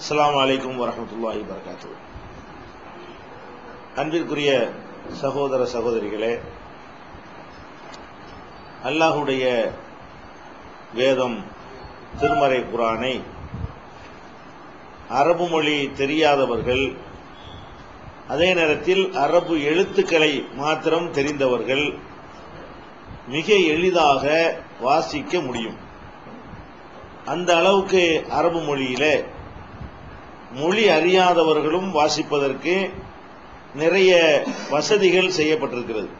அஸ்ஸலாமு அலைக்கும் வரஹ்மத்துல்லாஹி வரகாத்து அன்பிற்குரிய சகோதர சகோதரிகளே அல்லாஹுடைய வேதம் திருமறை குரானை அரபு மொழி தெரியாதவர்கள் அதே நேரத்தில் அரபு எழுத்துக்களை மாத்திரம் தெரிந்தவர்கள் மிக எளிதாக வாசிக்க முடியும் அந்த அளவுக்கு அரபு மொழியில மொழி அறியாதவர்களும் வாசிப்பதற்கு நிறைய வசதிகள் செய்யப்பட்டிருக்கிறது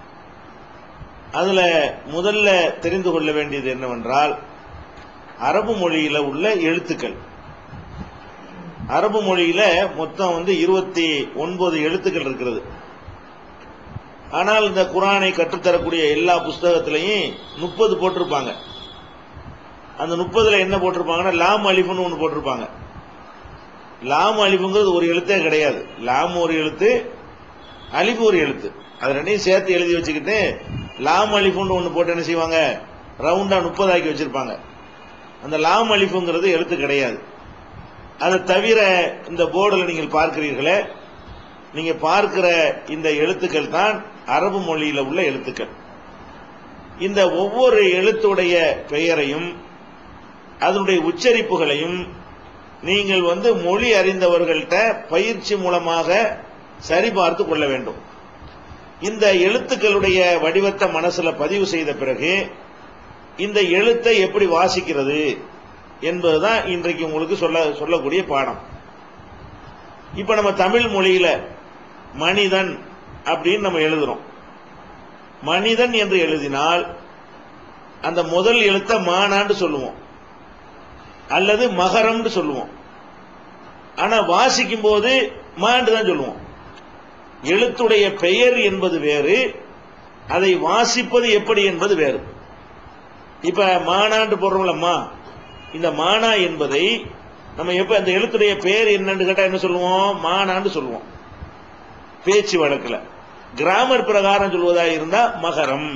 அதுல முதல்ல தெரிந்து கொள்ள வேண்டியது என்னவென்றால் அரபு மொழியில உள்ள எழுத்துக்கள் அரபு மொழியில மொத்தம் வந்து இருபத்தி ஒன்பது எழுத்துக்கள் இருக்கிறது ஆனால் இந்த குரானை கற்றுத்தரக்கூடிய எல்லா புஸ்தகத்திலையும் முப்பது போட்டிருப்பாங்க அந்த முப்பதுல என்ன போட்டிருப்பாங்கன்னா லாம் அலிஃபுன்னு ஒன்று போட்டிருப்பாங்க லாம் அலிஃபுங்கிறது ஒரு எழுத்தே கிடையாது லாம் ஒரு எழுத்து அலிஃபு ஒரு எழுத்து அது ரெண்டையும் சேர்த்து எழுதி வச்சுக்கிட்டு லாம் அலிஃபுன்னு ஒன்று போட்டு என்ன செய்வாங்க ரவுண்டா முப்பதாக்கி வச்சிருப்பாங்க அந்த லாம் அலிஃபுங்கிறது எழுத்து கிடையாது அதை தவிர இந்த போர்டில் நீங்கள் பார்க்கிறீர்களே நீங்க பார்க்கிற இந்த எழுத்துக்கள் தான் அரபு மொழியில உள்ள எழுத்துக்கள் இந்த ஒவ்வொரு எழுத்துடைய பெயரையும் அதனுடைய உச்சரிப்புகளையும் நீங்கள் வந்து மொழி அறிந்தவர்கள்ட்ட பயிற்சி மூலமாக சரிபார்த்து கொள்ள வேண்டும் இந்த எழுத்துக்களுடைய வடிவத்தை மனசுல பதிவு செய்த பிறகு இந்த எழுத்தை எப்படி வாசிக்கிறது என்பதுதான் இன்றைக்கு உங்களுக்கு சொல்ல சொல்லக்கூடிய பாடம் இப்ப நம்ம தமிழ் மொழியில மனிதன் அப்படின்னு நம்ம எழுதுறோம் மனிதன் என்று எழுதினால் அந்த முதல் எழுத்த மானான்னு சொல்லுவோம் அல்லது மகரம்னு சொல்லுவோம் ஆனா வாசிக்கும் போது மாண்டு தான் சொல்லுவோம் எழுத்துடைய பெயர் என்பது வேறு அதை வாசிப்பது எப்படி என்பது வேறு இப்ப மானாண்டு போடுறோம்லம்மா இந்த மானா என்பதை நம்ம எப்ப அந்த எழுத்துடைய பெயர் என்னன்னு கேட்டா என்ன சொல்லுவோம் மானான்னு சொல்லுவோம் பேச்சு வழக்குல கிராமர் பிரகாரம் சொல்வதா இருந்தா மகரம்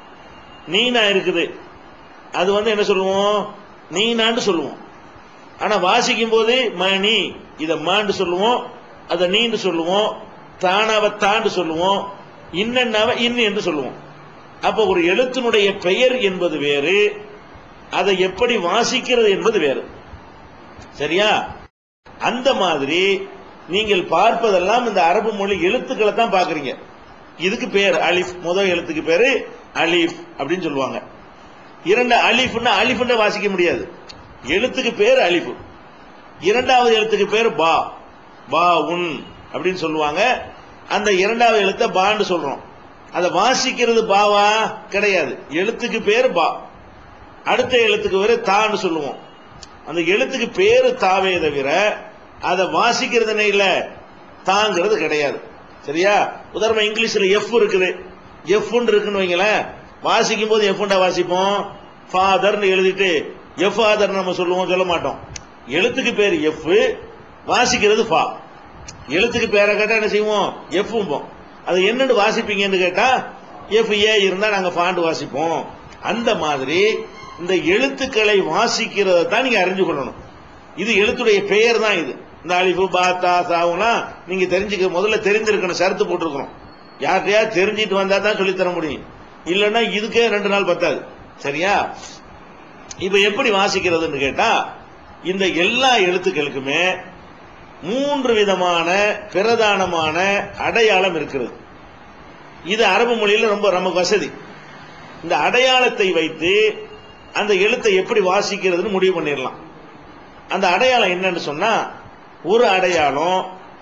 நீனா இருக்குது அது வந்து என்ன சொல்லுவோம் நீனான்னு சொல்லுவோம் ஆனா வாசிக்கும் போது மணி இத மாண்டு சொல்லுவோம் அத நீண்டு சொல்லுவோம் தானாவ தாண்டு சொல்லுவோம் இன்னன்னாவ இன்னு என்று சொல்லுவோம் அப்ப ஒரு எழுத்தினுடைய பெயர் என்பது வேறு அதை எப்படி வாசிக்கிறது என்பது வேறு சரியா அந்த மாதிரி நீங்கள் பார்ப்பதெல்லாம் இந்த அரபு மொழி எழுத்துக்களை தான் பாக்குறீங்க இதுக்கு பேர் அலிஃப் முதல் எழுத்துக்கு பேரு அலிஃப் அப்படின்னு சொல்லுவாங்க இரண்டு அலிஃப்னா அலிஃப்னு வாசிக்க முடியாது எழுத்துக்கு பேர் அலிஃப் இரண்டாவது எழுத்துக்கு பேர் பா பா உன் அப்படின்னு சொல்லுவாங்க அந்த இரண்டாவது எழுத்த பான்னு சொல்றோம் அதை வாசிக்கிறது பாவா கிடையாது எழுத்துக்கு பேர் பா அடுத்த எழுத்துக்கு பேரு தான்னு சொல்லுவோம் அந்த எழுத்துக்கு பேரு தாவே தவிர அதை வாசிக்கிறது இல்ல தாங்கிறது கிடையாது சரியா உதாரணம் இங்கிலீஷ்ல எஃப் இருக்குது எஃப் இருக்குன்னு வைங்களேன் வாசிக்கும் போது எஃப் வாசிப்போம் ஃபாதர்னு எழுதிட்டு எஃப் ஆதர் நம்ம சொல்லுவோம் சொல்ல மாட்டோம் எழுத்துக்கு பேர் எஃப் வாசிக்கிறது ஃபா எழுத்துக்கு பேரை கேட்டா என்ன செய்வோம் எஃப் அது என்னன்னு வாசிப்பீங்கன்னு கேட்டா எஃப் ஏ இருந்தா நாங்க ஃபாண்டு வாசிப்போம் அந்த மாதிரி இந்த எழுத்துக்களை வாசிக்கிறத தான் நீங்க அறிஞ்சு கொள்ளணும் இது எழுத்துடைய பெயர் தான் இது இந்த அலிஃபு பாத்தா சாவுலாம் நீங்க தெரிஞ்சுக்க முதல்ல தெரிஞ்சிருக்கணும் சரத்து போட்டிருக்கணும் யார்கிட்டயா தெரிஞ்சிட்டு வந்தா தான் சொல்லி தர முடியும் இல்லைன்னா இதுக்கே ரெண்டு நாள் பத்தாது சரியா இப்ப எப்படி வாசிக்கிறதுன்னு கேட்டா இந்த எல்லா எழுத்துக்களுக்குமே மூன்று விதமான பிரதானமான அடையாளம் இருக்கிறது இது அரபு மொழியில ரொம்ப நமக்கு வசதி இந்த அடையாளத்தை வைத்து அந்த எழுத்தை எப்படி வாசிக்கிறதுன்னு முடிவு பண்ணிடலாம் அந்த அடையாளம் என்னன்னு சொன்னா ஒரு அடையாளம்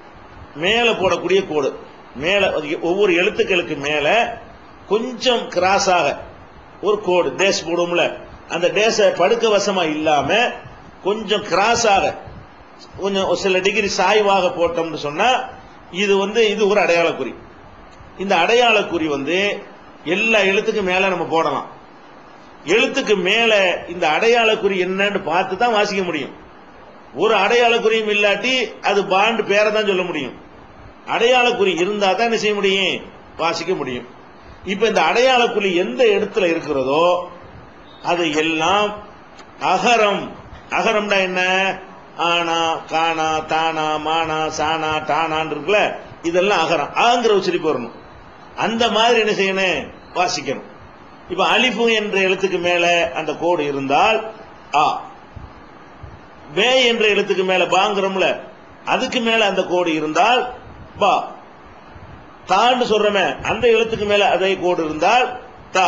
மேல போடக்கூடிய கோடு மேல ஒவ்வொரு எழுத்துக்களுக்கு மேல கொஞ்சம் கிராஸாக ஒரு கோடு டேஸ் போடுவோம்ல அந்த டேஸ படுக்க வசமா இல்லாம கொஞ்சம் கிராஸாக கொஞ்சம் சில டிகிரி சாய்வாக போட்டோம்னு சொன்னா இது வந்து இது ஒரு அடையாள குறி இந்த அடையாள குறி வந்து எல்லா எழுத்துக்கும் மேல நம்ம போடலாம் எழுத்துக்கு மேல இந்த அடையாள குறி என்னன்னு பார்த்து தான் வாசிக்க முடியும் ஒரு அடையாள குறியும் இல்லாட்டி அது பாண்டு பேரை தான் சொல்ல முடியும் அடையாள குறி இருந்தா தான் என்ன செய்ய முடியும் வாசிக்க முடியும் இப்ப இந்த அடையாள குறி எந்த இடத்துல இருக்கிறதோ அது எல்லாம் அகரம் அகரம்னா என்ன ஆனா கானா தானா மானா சானா டானான் இருக்குல்ல இதெல்லாம் அகரம் ஆங்கிற உச்சரிப்பு வரணும் அந்த மாதிரி என்ன செய்யணும் வாசிக்கணும் இப்ப அலிஃபு என்ற எழுத்துக்கு மேல அந்த கோடு இருந்தால் ஆ பே என்ற எழுத்துக்கு மேல பாங்கிறோம்ல அதுக்கு மேல அந்த கோடு இருந்தால் பா தான்னு சொல்றமே அந்த எழுத்துக்கு மேல அதே கோடு இருந்தால் தா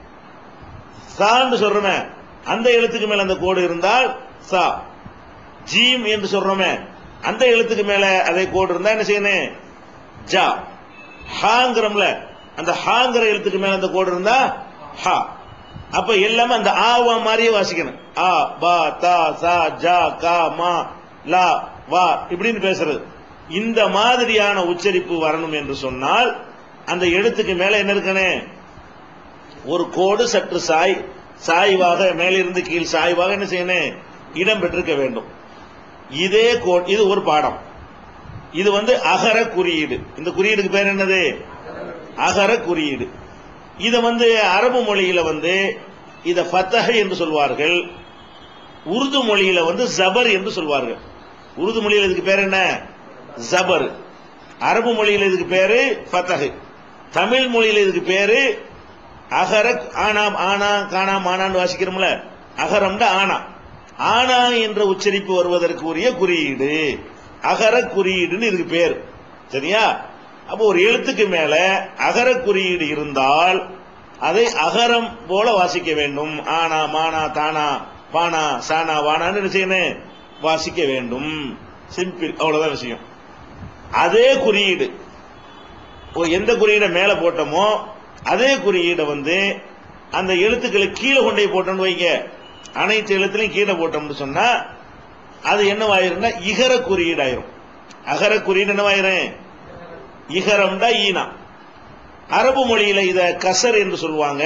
சான்னு சொல்றமே அந்த எழுத்துக்கு மேல அந்த கோடு இருந்தால் சா ஜீம் என்று சொல்றோமே அந்த எழுத்துக்கு மேல அதே கோடு இருந்தா என்ன செய்யணும் ஜா ஹாங்கிறோம்ல அந்த ஹாங்கிற எழுத்துக்கு மேல அந்த கோடு இருந்தா ஹா அப்ப எல்லாமே அந்த ஆவா மாதிரியே வாசிக்கணும் ஆ பா தா சா ஜா கா மா லா வா இப்படின்னு பேசுறது இந்த மாதிரியான உச்சரிப்பு வரணும் என்று சொன்னால் அந்த எழுத்துக்கு மேல என்ன இருக்கனே ஒரு கோடு சற்று சாய் சாய்வாக மேலிருந்து கீழ் சாய்வாக என்ன செய்யணும் இடம் பெற்றிருக்க வேண்டும் இதே கோடு இது ஒரு பாடம் இது வந்து அகர குறியீடு இந்த குறியீடுக்கு பேர் என்னது அகர குறியீடு இத வந்து அரபு மொழியில வந்து இத ஃபத்தஹ என்று சொல்வார்கள் உருது மொழியில வந்து ஜபர் என்று சொல்வார்கள் உருது மொழியில இதுக்கு பேர் என்ன ஜபர் அரபு மொழியில இதுக்கு பேரு ஃபத்தஹ் தமிழ் மொழியில இதுக்கு பேரு அகர ஆனா ஆனா காணா மானான்னு வாசிக்கிறோம்ல அகரம்டா ஆனா ஆனா என்ற உச்சரிப்பு வருவதற்கு உரிய குறியீடு அகர குறியீடுன்னு இதுக்கு பேர் சரியா அப்போ ஒரு எழுத்துக்கு மேல அகர குறியீடு இருந்தால் அதை அகரம் போல வாசிக்க வேண்டும் ஆனா மானா தானா பானா சானா வானான்னு என்ன செய்யணும் வாசிக்க வேண்டும் சிம்பிள் அவ்வளவுதான் விஷயம் அதே குறியீடு ஓ, எந்த குறியீடை மேல போட்டோமோ அதே குறியீடை வந்து அந்த எழுத்துக்களை கீழே கொண்டு போய் போட்டோம்னு வைங்க அனைத்து எழுத்துலையும் கீழே போட்டோம்னு சொன்னா அது என்னவாயிரும்னா இகர குறியீடாயிரும் அகர குறியீடு என்னவாயிரும் இகரம்டா ஈனா அரபு மொழியில இத கசர் என்று சொல்லுவாங்க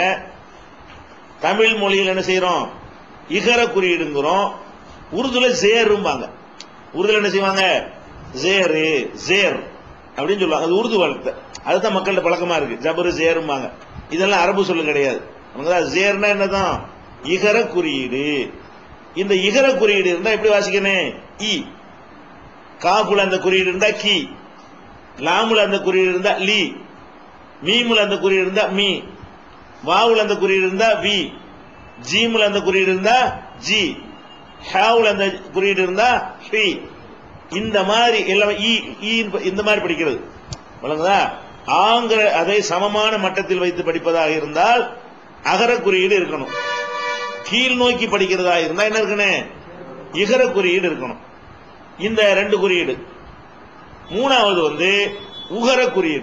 தமிழ் மொழியில் என்ன செய்யறோம் இகர குறியீடுங்கிறோம் உருதுல ஜேரும்பாங்க உருதுல என்ன செய்வாங்க ஜேரு ஜேர் அப்படின்னு சொல்லுவாங்க அது உருது வளர்த்த அதுதான் மக்கள்கிட்ட பழக்கமா இருக்கு ஜபரு ஜேரும்பாங்க இதெல்லாம் அரபு சொல்லு கிடையாது நமக்கு ஜேர்னா என்னதான் இகர குறியீடு இந்த இகர குறியீடு இருந்தா எப்படி வாசிக்கணும் இ காப்புல அந்த குறியீடு இருந்தா கி லாமுல அந்த குறியீடு இருந்தா லி மீமுல அந்த குறியீடு இருந்தா மீ வாவுல அந்த குறியீடு இருந்தா வி ஜீமுல அந்த குறியீடு இருந்தா ஜி ஹாவுல அந்த குறியீடு இருந்தா ஹி இந்த மாதிரி எல்லாமே ஈ ஈ இந்த மாதிரி படிக்கிறது வழங்குதா ஆங்கிற அதை சமமான மட்டத்தில் வைத்து படிப்பதாக இருந்தால் அகர குறியீடு இருக்கணும் கீழ் நோக்கி படிக்கிறதா இருந்தா என்ன இருக்கணும் இகர குறியீடு இருக்கணும் இந்த ரெண்டு குறியீடு மூணாவது வந்து உகர குறியீடு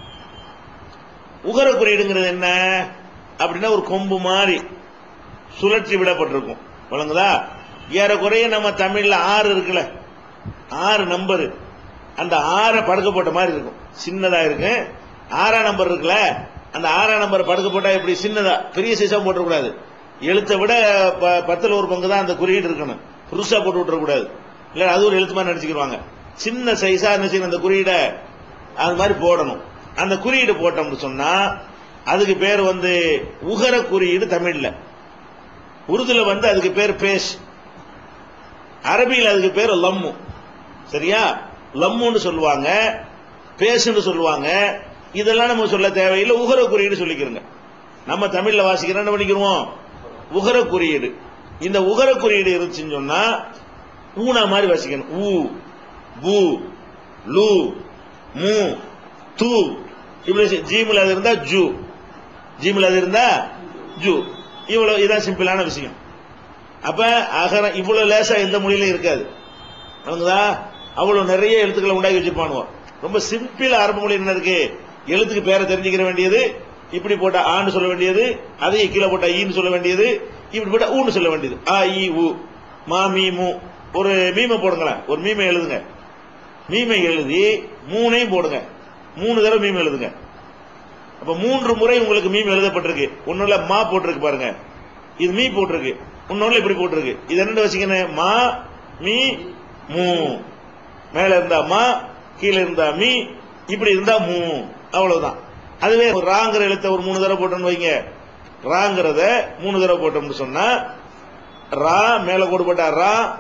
உகர குறியீடுங்கிறது என்ன அப்படின்னா ஒரு கொம்பு மாதிரி சுழற்றி விடப்பட்டிருக்கும் வழங்குதா ஏறக்குறைய நம்ம தமிழ்ல ஆறு இருக்குல்ல ஆறு நம்பர் அந்த ஆறை படுக்க போட்ட மாதிரி இருக்கும் சின்னதா இருக்கு ஆறாம் நம்பர் இருக்குல்ல அந்த ஆறாம் நம்பர் படுக்க போட்டா இப்படி சின்னதா பெரிய சைஸா போட்டுறக்கூடாது எழுத்தை விட ப- பத்துல ஒரு பங்கு தான் அந்த குறியீடு இருக்கணும் புதுசா போட்டு விட்டுறக்கூடாது இல்ல அது ஒரு எழுத்து மாதிரி நினைச்சுக்கிடுவாங்க சின்ன சைஸா என்ன செய்யணும் அந்த குறியீடை அது மாதிரி போடணும் அந்த குறியீடு போட்டோம்னு சொன்னா அதுக்கு பேர் வந்து உகர குறியீடு தமிழ்ல உருதுல வந்து அதுக்கு பேர் பேஷ் அரபியில் அதுக்கு பேர் லம்மு சரியா லம்முன்னு சொல்லுவாங்க பேசுன்னு சொல்லுவாங்க இதெல்லாம் நம்ம சொல்ல தேவையில்லை உகர குறியீடு சொல்லிக்கிறோங்க நம்ம தமிழ்ல வாசிக்கிறோம் என்ன பண்ணிக்கிறோம் உகர குறியீடு இந்த உகர குறியீடு இருந்துச்சுன்னு சொன்னா ஊனா மாதிரி வாசிக்கணும் ஊ பூ லு மு து இப்படி சி- ஜீமில் அது இருந்தா ஜூ ஜீமில் அது இருந்தா ஜூ இவ்வளவு இதான் சிம்பிளான விஷயம் அப்ப அகர இவ்வளவு லேசா எந்த மொழியிலும் இருக்காது வழங்குதா அவ்வளவு நிறைய எழுத்துக்களை உண்டாக்கி வச்சிருப்பானுவோம் ரொம்ப சிம்பிள் ஆரம்ப மொழி என்ன இருக்கு எழுத்துக்கு பேரை தெரிஞ்சுக்கிற வேண்டியது இப்படி போட்டா ஆன்னு சொல்ல வேண்டியது அதையே கீழே போட்டா ஈன்னு சொல்ல வேண்டியது இப்படி போட்டா ஊன்னு சொல்ல வேண்டியது ஆ ஈ உ மா மீ மு ஒரு மீமை போடுங்களேன் ஒரு மீமை எழுதுங்க மீமை எழுதி மூணையும் போடுங்க மூணு தடவை மீம் எழுதுங்க அப்ப மூன்று முறை உங்களுக்கு மீம் எழுதப்பட்டிருக்கு ஒண்ணுல மா போட்டிருக்கு பாருங்க இது மீ போட்டிருக்கு இன்னொன்னு இப்படி போட்டிருக்கு இது என்ன வச்சுக்கணும் மா மீ மூ மேல இருந்தா மா கீழே இருந்தா மீ இப்படி இருந்தா மூ அவ்வளவுதான் அதுவே ஒரு ராங்கிற எழுத்த ஒரு மூணு தடவை போட்டோம்னு வைங்க ராங்கிறத மூணு தடவை போட்டோம்னு சொன்னா ரா மேல கோடு போட்டா ரா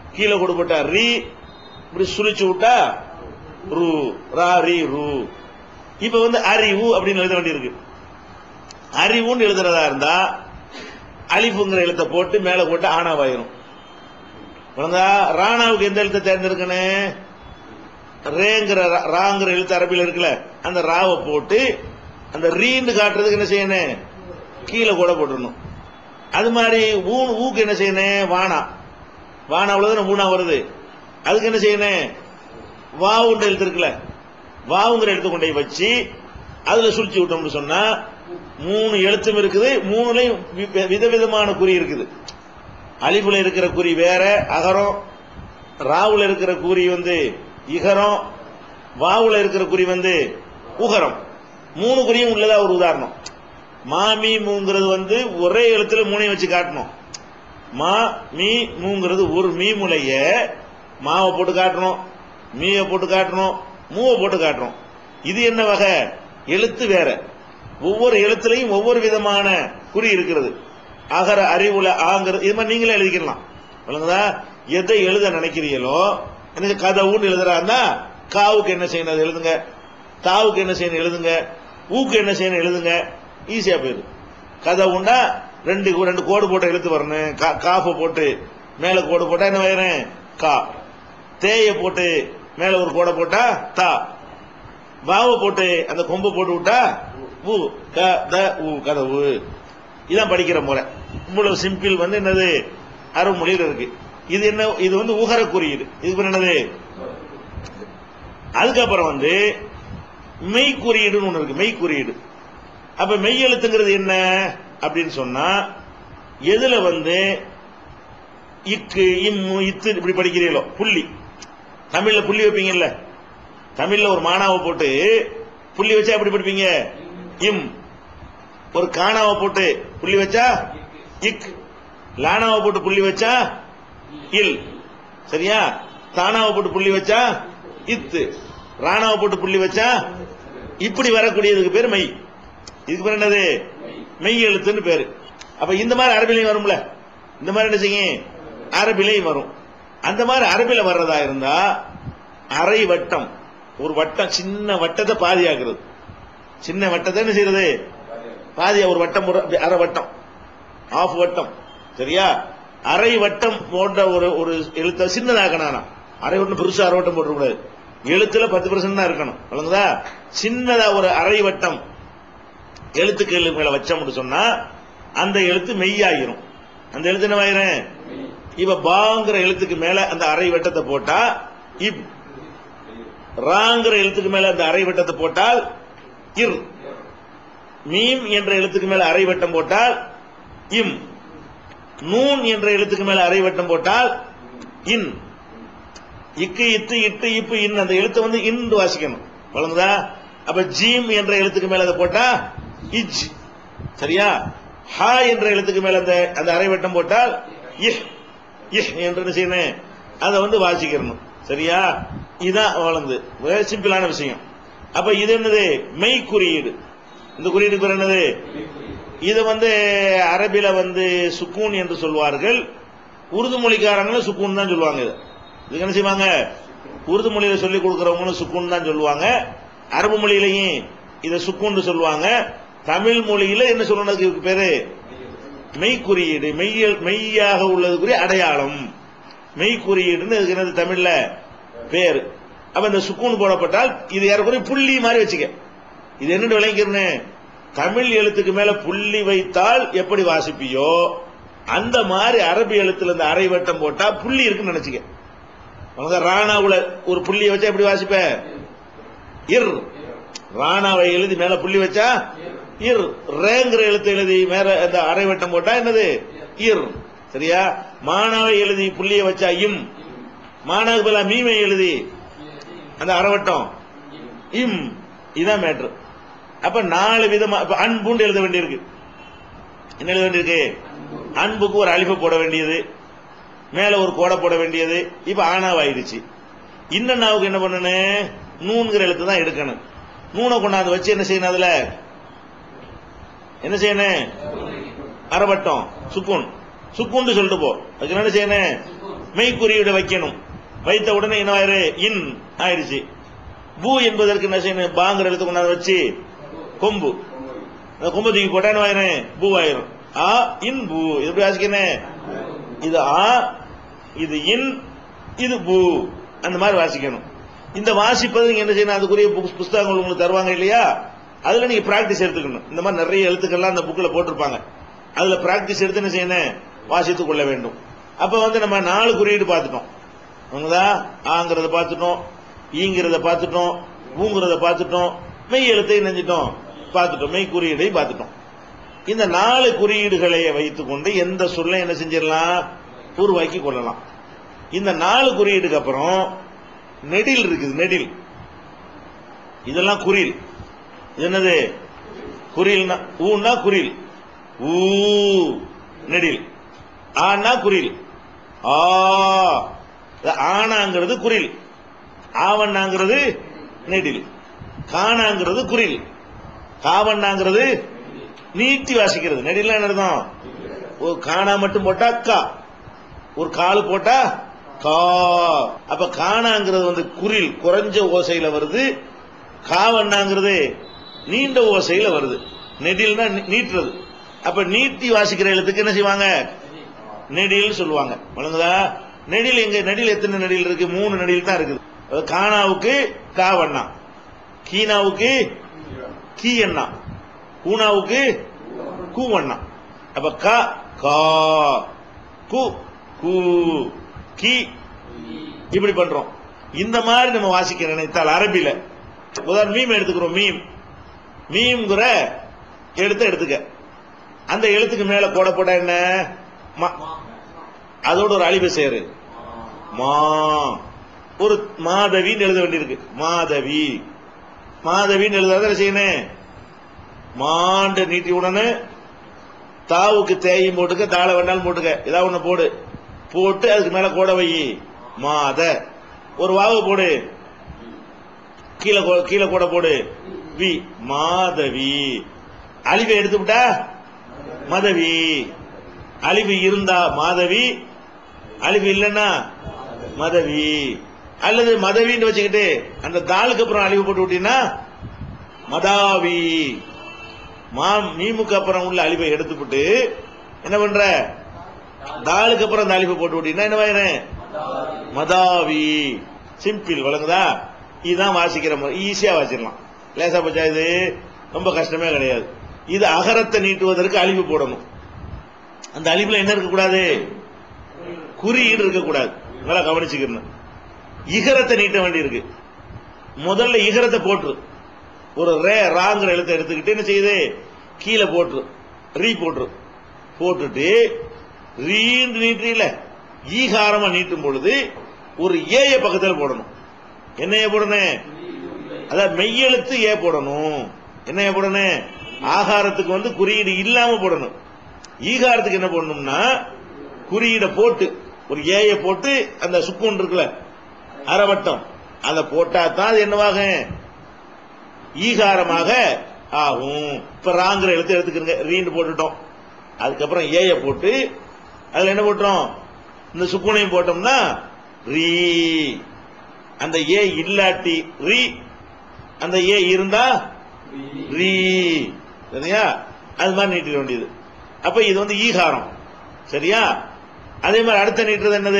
கீழே கொடு போட்டா ரீ இப்படி சுழிச்சு விட்டா ரூ ரா ரீ ரூ இப்ப வந்து அறிவு அப்படின்னு எழுத வேண்டியிருக்கு அறிவுன்னு எழுதுறதா இருந்தா அலிஃபுங்கிற எழுத்தை போட்டு மேல போட்டு ஆனாவாயிரும் விளங்கா ராணாவுக்கு எந்த எழுத்தை தேர்ந்தெடுக்கணும் ரேங்கிற ரா- ராங்கிற எழுத்து அரபியில் இருக்குல்ல அந்த ராவை போட்டு அந்த ரீன்னு காட்டுறதுக்கு என்ன செய்யணும் கீழே கூட போட்டுடணும் அது மாதிரி ஊ ஊக்கு என்ன செய்யணும் வானா வானாவுல தானே ஊனா வருது அதுக்கு என்ன செய்யணும் வாவுன்ற எழுத்து இருக்குல்ல வாவுங்கிற எழுத்து கொண்டு போய் வச்சு அதுல சுழிச்சு விட்டோம்னு சொன்னா மூணு எழுத்தும் இருக்குது மூணுலையும் வி- விதவிதமான குறி இருக்குது அலிஃபுல இருக்கிற குறி வேற அகரம் ராவுல இருக்கிற குறி வந்து இகரம் வாவுல இருக்கிற குறி வந்து உகரம் மூணு குறியும் உள்ளதா ஒரு உதாரணம் மாமி மூங்கிறது வந்து ஒரே எழுத்துல மூணையும் வச்சு காட்டணும் மா மீ மூங்கிறது ஒரு மீ முலைய மாவை போட்டு காட்டணும் மீயை போட்டு காட்டணும் மூவை போட்டு காட்டணும் இது என்ன வகை எழுத்து வேற ஒவ்வொரு எழுத்துலையும் ஒவ்வொரு விதமான குறி இருக்கிறது அகர அறிவுல ஆங்கிறது இது மாதிரி நீங்களே எழுதிக்கலாம் விளங்குதா எதை எழுத நினைக்கிறீங்களோ எனக்கு கதவுன்னு எழுதுறா இருந்தா காவுக்கு என்ன செய்யணும் அதை எழுதுங்க தாவுக்கு என்ன செய்யணும் எழுதுங்க ஊக்கு என்ன செய்யணும் எழுதுங்க ஈஸியா போயிரு கதவுண்டா ரெண்டு ரெண்டு கோடு போட்டு எழுத்து வரணும் கா- காஃபை போட்டு மேல கோடு போட்டா என்ன வயிறேன் கா தேய போட்டு மேல ஒரு கோடை போட்டா தா வாவை போட்டு அந்த கொம்பை போட்டு விட்டா ஊ க த ஊ கதவு இதான் படிக்கிற முறை இவ்வளவு சிம்பிள் வந்து என்னது அறுமொழியில் இருக்கு இது என்ன இது வந்து உகர குறியீடு இது பேர் என்னது அதுக்கப்புறம் வந்து மெய் குறியீடுன்னு ஒண்ணு இருக்கு மெய் குறியீடு அப்ப மெய் எழுத்துங்கிறது என்ன அப்படின்னு சொன்னா எதுல வந்து இக்கு இம்மு இத்து இப்படி படிக்கிறீங்களோ புள்ளி தமிழ்ல புள்ளி வைப்பீங்கல்ல தமிழ்ல ஒரு மானாவை போட்டு புள்ளி வச்சா எப்படி படிப்பீங்க இம் ஒரு காணாவை போட்டு புள்ளி வச்சா இக் லானாவை போட்டு புள்ளி வச்சா இல் சரியா தானாவை போட்டு புள்ளி வச்சா இத்து ராணாவை போட்டு புள்ளி வச்சா இப்படி வரக்கூடியதுக்கு பேர் மெய் இதுக்கு பேர் என்னது மெய் எழுத்துன்னு பேரு அப்ப இந்த மாதிரி அரபிலையும் வரும்ல இந்த மாதிரி என்ன செய்யும் அரபிலையும் வரும் அந்த மாதிரி அரபில வர்றதா இருந்தா அரை வட்டம் ஒரு வட்டம் சின்ன வட்டத்தை பாதியாக்குறது சின்ன வட்டத்தை என்ன செய்யறது பாதியா ஒரு வட்டம் போடுற- அப்படி அரை வட்டம் ஆஃப் வட்டம் சரியா அரை வட்டம் போன்ற ஒரு ஒரு எழுத்த சின்னதாக்கணும் அரை வட்டம் பெருசா அரை வட்டம் போட்டுக்கூடாது எழுத்துல பத்து பர்சன்ட் தான் இருக்கணும் விளங்குதா சின்னதா ஒரு அரை வட்டம் எழுத்துக்கள் மேல வச்சோம்னு சொன்னா அந்த எழுத்து மெய்யாயிரும் அந்த எழுத்து என்ன ஆயிரும் இப்ப பாங்கிற எழுத்துக்கு மேல அந்த அரை வட்டத்தை போட்டா இப் ராங்கிற எழுத்துக்கு மேல அந்த அரை வட்டத்தை போட்டால் இர் மீம் என்ற எழுத்துக்கு மேல அரை வட்டம் போட்டால் இம் நூன் என்ற எழுத்துக்கு மேல அரை வட்டம் போட்டால் இன் இக்கு இத்து இட்டு இப்பு இன் அந்த எழுத்து வந்து இன் வாசிக்கணும் வழங்குதா அப்ப ஜீம் என்ற எழுத்துக்கு மேல அதை போட்டா இஜ் சரியா ஹா என்ற எழுத்துக்கு மேல அந்த அந்த அரை வட்டம் போட்டால் இஹ் இஹ் என்று என்ன செய்யணும் அதை வந்து வாசிக்கிறணும் சரியா இதான் வளர்ந்து சிம்பிளான விஷயம் அப்ப இது என்னது மெய் குறியீடு இந்த குறியீடு பேர் என்னது இது வந்து அரபில வந்து சுக்கூன் என்று சொல்வார்கள் உருது மொழிக்காரங்களும் சுக்கூன் தான் சொல்லுவாங்க இது இதுக்கு என்ன செய்வாங்க உருது மொழியில சொல்லி கொடுக்கறவங்களும் சுக்கூன் தான் சொல்லுவாங்க அரபு மொழியிலையும் இதை சுக்கூன்னு சொல்லுவாங்க தமிழ் மொழியில என்ன சொல்லணும் இதுக்கு பேரு மெய் குறியீடு மெய்யல் மெய்யாக உள்ளதுக்குரிய அடையாளம் மெய் குறியீடுன்னு இதுக்கு என்னது தமிழ்ல பேரு அப்ப இந்த சுக்கூன் போடப்பட்டால் இது ஏறக்குறைய புள்ளி மாதிரி வச்சுக்க இது என்னன்னு விளங்கிக்கிறேன்னு தமிழ் எழுத்துக்கு மேல புள்ளி வைத்தால் எப்படி வாசிப்பியோ அந்த மாதிரி அரபி எழுத்துல இந்த அரை வட்டம் போட்டா புள்ளி இருக்குன்னு நினைச்சுக்க உனக்கு ராணாவுல ஒரு புள்ளியை வச்சா எப்படி வாசிப்ப இர் ராணாவை எழுதி மேல புள்ளி வச்சா இர் ரேங்கிற எழுத்து எழுதி மேல அந்த அரை வட்டம் போட்டா என்னது இர் சரியா மானாவை எழுதி புள்ளியை வச்சா இம் மானாவுக்கு பதிலா மீமை எழுதி அந்த அரைவட்டம் இம் இதான் மேட்ரு அப்ப நாலு விதமா இப்ப அன்புண்டு எழுத வேண்டியிருக்கு என்ன எழுத வேண்டியிருக்கு அன்புக்கு ஒரு அழிப்பு போட வேண்டியது மேல ஒரு கோடை போட வேண்டியது இப்ப ஆனாவாயிடுச்சு இன்னும் நாவுக்கு என்ன பண்ணணும் நூன்கிற எழுத்து தான் எடுக்கணும் நூனை கொண்டாந்து வச்சு என்ன செய்யணும் அதுல என்ன செய்யணும் அரைவட்டம் சுக்குன் சுக்குன்னு சொல்லிட்டு போ அதுக்கு என்ன செய்யணும் மெய் குறியீடு வைக்கணும் வைத்த உடனே என்ன ஆயிரு இன் ஆயிடுச்சு பூ என்பதற்கு என்ன செய்யணும் பாங்கிற எழுத்து கொண்டாந்து வச்சு கொம்பு அந்த கொம்பு தூக்கி போட்டா என்ன ஆயிரும் பூ ஆயிரும் ஆ இன் பூ இது எப்படி வாசிக்கணும் இது ஆ இது இன் இது பூ அந்த மாதிரி வாசிக்கணும் இந்த வாசிப்பது நீங்க என்ன செய்யணும் அதுக்குரிய புஸ்- புஸ்தகங்கள் உங்களுக்கு தருவாங்க இல்லையா அதுல நீங்க பிராக்டிஸ் எடுத்துக்கணும் இந்த மாதிரி நிறைய எழுத்துக்கள்லாம் அந்த புக்ல போட்டிருப்பாங்க அதுல பிராக்டிஸ் எடுத்து என்ன செய்யணும் வாசித்துக் கொள்ள வேண்டும் அப்ப வந்து நம்ம நாலு குறியீடு பார்த்துட்டோம் உங்களா ஆங்கிறத பார்த்துட்டோம் ஈங்கிறத பார்த்துட்டோம் ஊங்கிறத பார்த்துட்டோம் மெய் எழுத்தை நெஞ்சிட்டோம் பார்த்துட்டோம் மெய் குறியீடை பார்த்துட்டோம் இந்த நாலு குறியீடுகளை வைத்துக்கொண்டு எந்த சொல்லை என்ன செஞ்சிடலாம் உருவாக்கி கொள்ளலாம் இந்த நாலு குறியீடுக்கு அப்புறம் நெடில் இருக்குது நெடில் இதெல்லாம் குறில் இது என்னது குறில்னா ஊன்னா குறில் ஊ நெடில் ஆனா குறில் ஆ இது ஆனாங்கிறது குறில் ஆவண்ணாங்கிறது நெடில் காணாங்கிறது குறில் காவண்ணாங்கிறது நீட்டி வாசிக்கிறது நெடில் என்ன அர்த்தம் ஒரு காணா மட்டும் போட்டா கா ஒரு காலு போட்டா கா அப்ப காணாங்கிறது வந்து குரில் குறைஞ்ச ஓசையில வருது காவண்ணாங்கிறது நீண்ட ஓசையில வருது நெடில்னா நீ- நீட்டுறது அப்ப நீட்டி வாசிக்கிற எழுத்துக்கு என்ன செய்வாங்க நெடில் சொல்லுவாங்க வழங்குதா நெடில் எங்க நெடில் எத்தனை நெடில் இருக்கு மூணு நெடில் தான் இருக்குது அதாவது காணாவுக்கு காவண்ணா கீனாவுக்கு கீ அண்ணா கூனாவுக்கு கூவண்ணா அப்ப க கா கு கு கி இப்படி பண்றோம் இந்த மாதிரி நம்ம வாசிக்க நினைத்தால் அரபில உதாரணம் மீம் எடுத்துக்கிறோம் மீம் மீம்ங்கிற எழுத்து எடுத்துக்க அந்த எழுத்துக்கு மேல போட போட என்ன மா. அதோட ஒரு அழிவு சேரு மா ஒரு மாதவின்னு எழுத வேண்டியிருக்கு மாதவி மாதவின்னு எழுதாத என்ன செய்யணும் மாண்டு நீட்டி உடனே தாவுக்கு தேயும் போட்டுக்க தாள வேண்டாலும் போட்டுக்க ஏதாவது ஒண்ணு போடு போட்டு அதுக்கு மேல கோட வை மாத ஒரு வாவு போடு கீழே கோ- கீழே கூட போடு வி மாதவி அழிவை எடுத்து விட்டா மதவி அழிவு இருந்தா மாதவி அழிவு இல்லைன்னா மதவி அல்லது மதவின்னு வச்சுக்கிட்டு அந்த தாளுக்கு அப்புறம் அழிவு போட்டு விட்டீங்கன்னா மதாவி மா மீமுக்கு அப்புறம் உள்ள அழிவை எடுத்துவிட்டு என்ன பண்ற தாளுக்கு அப்புறம் அந்த அழிவை போட்டு விட்டீங்கன்னா என்ன ஆயிரும் மதாவி சிம்பிள் வழங்குதா இதுதான் வாசிக்கிற முறை ஈஸியா வாசிக்கலாம் லேசா பச்சா இது ரொம்ப கஷ்டமே கிடையாது இது அகரத்தை நீட்டுவதற்கு அழிவு போடணும் அந்த அழிவுல என்ன இருக்கக்கூடாது குறியீடு இருக்கக்கூடாது நல்லா கவனிச்சுக்கணும் இகரத்தை நீட்ட வேண்டி இருக்கு முதல்ல இகரத்தை போட்டுரு ஒரு ரே ராங்கிற எழுத்தை எடுத்துக்கிட்டு என்ன செய்யுது கீழே போட்டுரு ரீ போட்டுரு போட்டுட்டு ரீன்னு நீட்டுறீல ஈகாரமா நீட்டும் பொழுது ஒரு ஏய பக்கத்தில் போடணும் என்ன ஏ போடணும் அதான் மெய்யெழுத்து ஏ போடணும் என்ன ஏ போடணும் ஆகாரத்துக்கு வந்து குறியீடு இல்லாம போடணும் ஈகாரத்துக்கு என்ன போடணும்னா குறியீடை போட்டு ஒரு ஏய போட்டு அந்த சுக்குன் இருக்குல்ல அரைவட்டம் அதை போட்டா தான் அது என்னவாகும் ஈகாரமாக ஆகும் இப்ப ராங்கிற எழுத்து எடுத்துக்கிறங்க ரீன்னு போட்டுட்டோம் அதுக்கப்புறம் ஏய போட்டு அதுல என்ன போட்டோம் இந்த சுக்குனையும் போட்டோம்னா ரீ அந்த ஏ இல்லாட்டி ரீ அந்த ஏ இருந்தா ரீ சரியா அது மாதிரி நீட்டிட வேண்டியது அப்ப இது வந்து ஈகாரம் சரியா அதே மாதிரி அடுத்த நீட்டுறது என்னது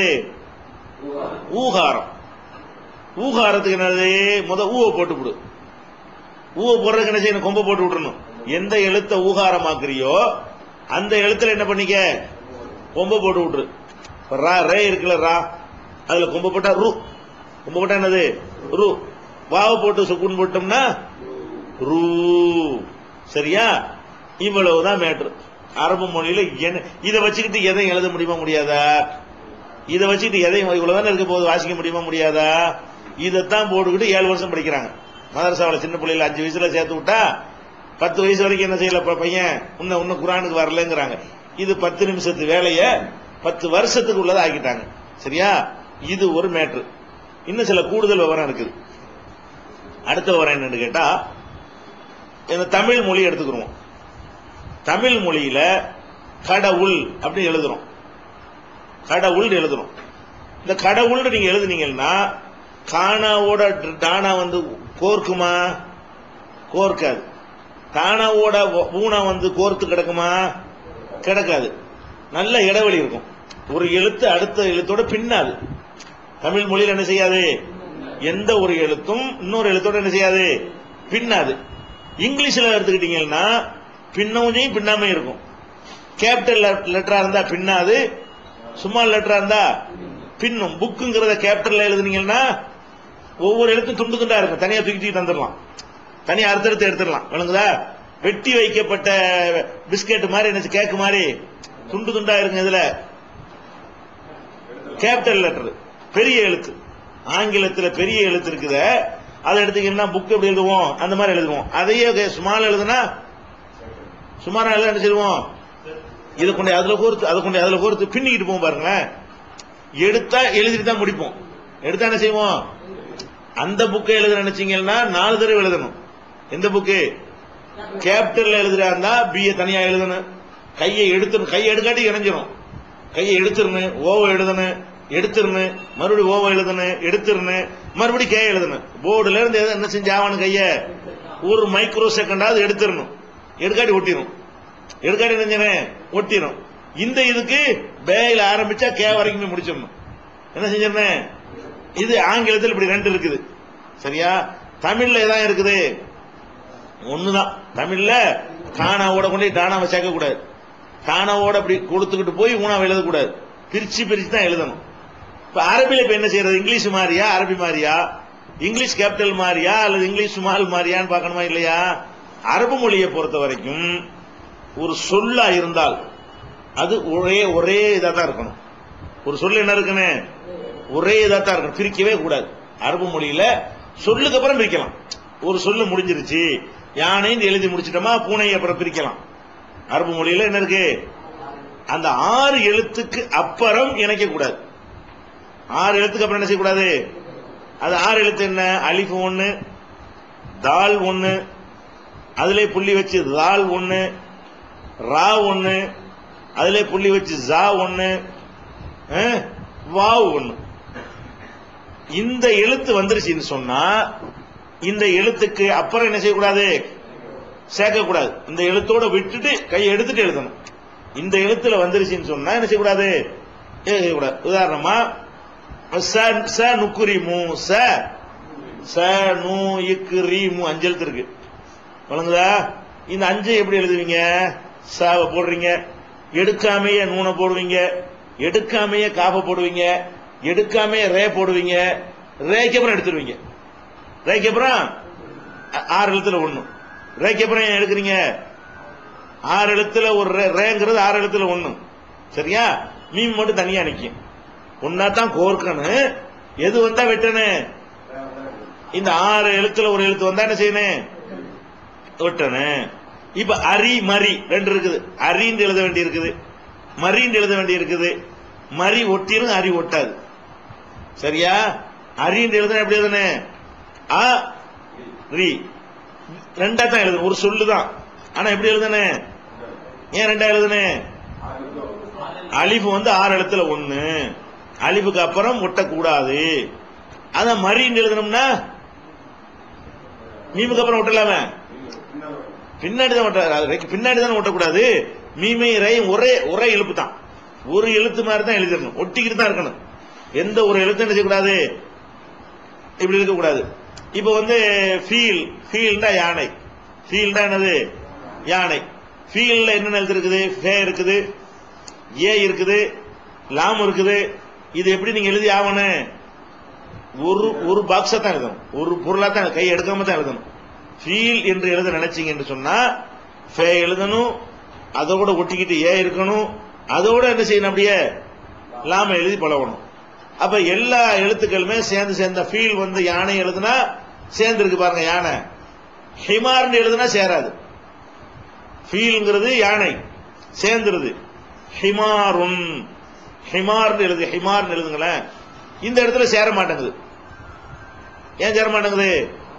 ஊகாரம் ஊகாரத்துக்கு என்னது முத ஊவை போட்டு விடு ஊவை போடுறதுக்கு என்ன செய்யணும் கொம்பை போட்டு விட்டுறணும் எந்த எழுத்த ஊகாரமாக்குறியோ அந்த எழுத்துல என்ன பண்ணிக்க கொம்பை போட்டு விட்டுரு இப்ப ரா ரே இருக்குல்ல ரா அதுல கொம்பை போட்டா ரு கொம்பை போட்டா என்னது ரு வாவை போட்டு சுக்குன் போட்டோம்னா ரூ சரியா இவ்வளவுதான் மேட்ரு அரபு மொழியில என்ன இதை வச்சுக்கிட்டு எதையும் எழுத முடியுமா முடியாதா இதை வச்சுக்கிட்டு எதையும் இவ்வளவுதானே இருக்க போது வாசிக்க முடியுமா முடியாதா இதைத்தான் போட்டுக்கிட்டு ஏழு வருஷம் படிக்கிறாங்க மதரசாவில் சின்ன பிள்ளைல அஞ்சு வயசுல சேர்த்து விட்டா பத்து வயசு வரைக்கும் என்ன செய்யல ப- பையன் இன்னும் இன்னும் குரானுக்கு வரலங்கிறாங்க இது பத்து நிமிஷத்து வேலைய பத்து வருஷத்துக்கு உள்ளதை ஆக்கிட்டாங்க சரியா இது ஒரு மேட்ரு இன்னும் சில கூடுதல் விவரம் இருக்குது அடுத்த விவரம் என்னன்னு கேட்டா இந்த தமிழ் மொழி எடுத்துக்கிறோம் தமிழ் மொழியில கடவுள் அப்படின்னு எழுதுறோம் கடவுள் எழுதுறோம் இந்த கடவுள்னு நீங்க எழுதுனீங்கன்னா கானாவோட டானா வந்து கோர்க்குமா கோர்க்காது தானாவோட ஊனா வந்து கோர்த்து கிடக்குமா கிடக்காது நல்ல இடைவெளி இருக்கும் ஒரு எழுத்து அடுத்த எழுத்தோட பின்னாது தமிழ் மொழியில் என்ன செய்யாது எந்த ஒரு எழுத்தும் இன்னொரு எழுத்தோட என்ன செய்யாது பின்னாது இங்கிலீஷ்ல எடுத்துக்கிட்டீங்கன்னா பின்னவும் பின்னாமே இருக்கும் கேபிட்டல் லெட்டரா இருந்தா பின்னாது சுமால் லெட்டரா இருந்தா பின்னும் புக்குங்கிறத கேபிட்டல்ல எழுதுனீங்கன்னா ஒவ்வொரு எழுத்தும் துண்டு துண்டா இருக்கும் தனியா தூக்கி தூக்கி தந்துடலாம் தனியா அறுத்தெடுத்து எடுத்துடலாம் விளங்குதா வெட்டி வைக்கப்பட்ட பிஸ்கெட் மாதிரி என்ன கேக்கு மாதிரி துண்டு துண்டா இருக்குங்க இதுல கேபிட்டல் லெட்டர் பெரிய எழுத்து ஆங்கிலத்துல பெரிய எழுத்து இருக்குது அதை எடுத்தீங்கன்னா புக் எப்படி எழுதுவோம் அந்த மாதிரி எழுதுவோம் அதையே சுமால் எழுதுனா சுமாரா எழுத என்ன செய்வோம் இதை கொண்டு அதுல கோர்த்து அதை கொண்டு அதுல கோர்த்து பின்னிக்கிட்டு போவோம் பாருங்களேன் எடுத்தா எழுதிட்டு தான் முடிப்போம் எடுத்தா என்ன செய்வோம் அந்த புக்கை எழுத நினைச்சீங்கன்னா நாலு தடவை எழுதணும் எந்த புக்கு கேபிட்டல்ல எழுதுறா இருந்தா பிஏ தனியா எழுதணும் கையை எடுத்துணும் கையை எடுக்காட்டி இணைஞ்சிரும் கையை எடுத்துருணும் ஓவ எழுதணும் எடுத்துருணும் மறுபடியும் ஓவ எழுதணும் எடுத்துருணும் மறுபடியும் கே எழுதணும் போர்டுல இருந்து எதை என்ன செஞ்சாவணும் கைய ஒரு மைக்ரோ செகண்டாவது எடுத்துடணும் எடுக்காட்டி ஒட்டிடும் எடுக்காட்டி நினைஞ்சனே ஒட்டிடும் இந்த இதுக்கு பேயில ஆரம்பிச்சா கே வரைக்குமே முடிச்சிடணும் என்ன செஞ்சிருந்தேன் இது ஆங்கிலத்தில் இப்படி ரெண்டு இருக்குது சரியா தமிழ்ல எதான் இருக்குது ஒண்ணுதான் தமிழ்ல காணாவோட கொண்டு டானாவை சேர்க்க கூடாது காணாவோட அப்படி கொடுத்துக்கிட்டு போய் ஊனாவை எழுதக்கூடாது பிரிச்சு பிரிச்சு தான் எழுதணும் இப்ப அரபில இப்ப என்ன செய்யறது இங்கிலீஷ் மாதிரியா அரபி மாதிரியா இங்கிலீஷ் கேபிட்டல் மாதிரியா அல்லது இங்கிலீஷ் சுமால் மாதிரியான்னு பார்க்கணுமா இல்லையா அரபு மொழியை பொறுத்த வரைக்கும் ஒரு சொல்லா இருந்தால் அது ஒரே ஒரே இதா தான் இருக்கணும் ஒரு சொல்லு என்ன இருக்குன்னு ஒரே இதா தான் இருக்கணும் பிரிக்கவே கூடாது அரபு மொழியில சொல்லுக்கு அப்புறம் பிரிக்கலாம் ஒரு சொல்லு முடிஞ்சிருச்சு யானைன்னு எழுதி முடிச்சிட்டோமா பூனை அப்புறம் பிரிக்கலாம் அரபு மொழியில என்ன இருக்கு அந்த ஆறு எழுத்துக்கு அப்புறம் இணைக்க கூடாது ஆறு எழுத்துக்கு அப்புறம் என்ன செய்யக்கூடாது அது ஆறு எழுத்து என்ன அலிஃப் ஒண்ணு தால் ஒண்ணு அதுல புள்ளி வச்சு தால் ஒண்ணு ரா ஒண்ணு அதுல புள்ளி வச்சு ஜா ஒண்ணு அஹ், வாவ் ஒண்ணு இந்த எழுத்து வந்துருச்சுன்னு சொன்னா இந்த எழுத்துக்கு அப்புறம் என்ன செய்யக்கூடாது சேர்க்கக்கூடாது இந்த எழுத்தோட விட்டுட்டு கையை எடுத்துட்டு எழுதணும் இந்த எழுத்துல வந்துருச்சுன்னு சொன்னா என்ன செய்யக்கூடாது எழுதக்கூடாது உதாரணமா ச ச நுக்குரி மூ ச ச நு இக்கு ரீ மூ அஞ்சு எழுத்து இருக்கு வழங்குதா இந்த அஞ்சு எப்படி எழுதுவீங்க சாவை போடுறீங்க எடுக்காமையே நூனை போடுவீங்க எடுக்காமையே காப்பை போடுவீங்க எடுக்காமையே ரே போடுவீங்க ரேக்கு அப்புறம் எடுத்துருவீங்க ரேக்கு அப்புறம் அ- ஆறு எழுத்துல ஒண்ணு ரேக்கு அப்புறம் ஏன் எடுக்கிறீங்க ஆறு எழுத்துல ஒரு ரே- ரேங்கிறது ஆறு எழுத்துல ஒண்ணு சரியா மீன் மட்டும் தனியா நிக்கும் ஒன்னா தான் கோர்க்கணும் எது வந்தா வெட்டணும் இந்த ஆறு எழுத்துல ஒரு எழுத்து வந்தா என்ன செய்யணும் வெட்டணும் இப்ப அரி மரி ரெண்டு இருக்குது அரின்னு எழுத வேண்டி இருக்குது மரின்னு எழுத வேண்டி இருக்குது மரி ஒட்டிரும் அரி ஒட்டாது சரியா அரின்னு எழுதுன எப்படி எழுதுனேன் அ ரி ரெண்டா தான் எழுதணும் ஒரு சொல்லு தான் ஆனா எப்படி எழுதுனேன் ஏன் ரெண்டா எழுதுனேன் அலிஃபு வந்து ஆறு எழுத்துல ஒண்ணு அலிஃபுக்கு அப்புறம் ஒட்டக்கூடாது அதான் மரின்னு எழுதணும்னா மீமுக்கு அப்புறம் ஒட்டலாமே பின்னாடி தான் ஒட்ட பின்னாடி தான் ஒட்டக்கூடாது மீமை ரேயும் ஒரே ஒரே எழுப்பு தான் ஒரு எழுத்து மாதிரி தான் எழுதிடணும் ஒட்டிக்கிட்டு தான் இருக்கணும் எந்த ஒரு எழுத்து என்ன செய்யக்கூடாது இப்படி இருக்கக்கூடாது இப்போ வந்து ஃபீல் ஃபீல்டா யானை ஃபீல்டா என்னது யானை ஃபீல்ல என்னென்ன எழுத்து இருக்குது ஃபே இருக்குது ஏ இருக்குது லாம் இருக்குது இது எப்படி நீங்க எழுதி ஆகணும் ஒரு ஒரு பாக்ஸா தான் எழுதணும் ஒரு பொருளா தான் கை எடுக்காம தான் எழுதணும் ஃபீல் என்று எழுத நினைச்சீங்க என்று சொன்னா ஃபே எழுதணும் அதோட ஒட்டிக்கிட்டு ஏ இருக்கணும் அதோட என்ன செய்யணும் அப்படியே லாம எழுதி பழகணும் அப்ப எல்லா எழுத்துக்களுமே சேர்ந்து சேர்ந்த ஃபீல் வந்து யானை எழுதுனா சேர்ந்து இருக்கு பாருங்க யானை ஹிமார்னு எழுதுனா சேராது ஃபீல்ங்கிறது யானை சேர்ந்துருது ஹிமாருன் ஹிமார்னு எழுது ஹிமார்னு எழுதுங்களேன் இந்த இடத்துல சேர மாட்டேங்குது ஏன் சேர மாட்டேங்குது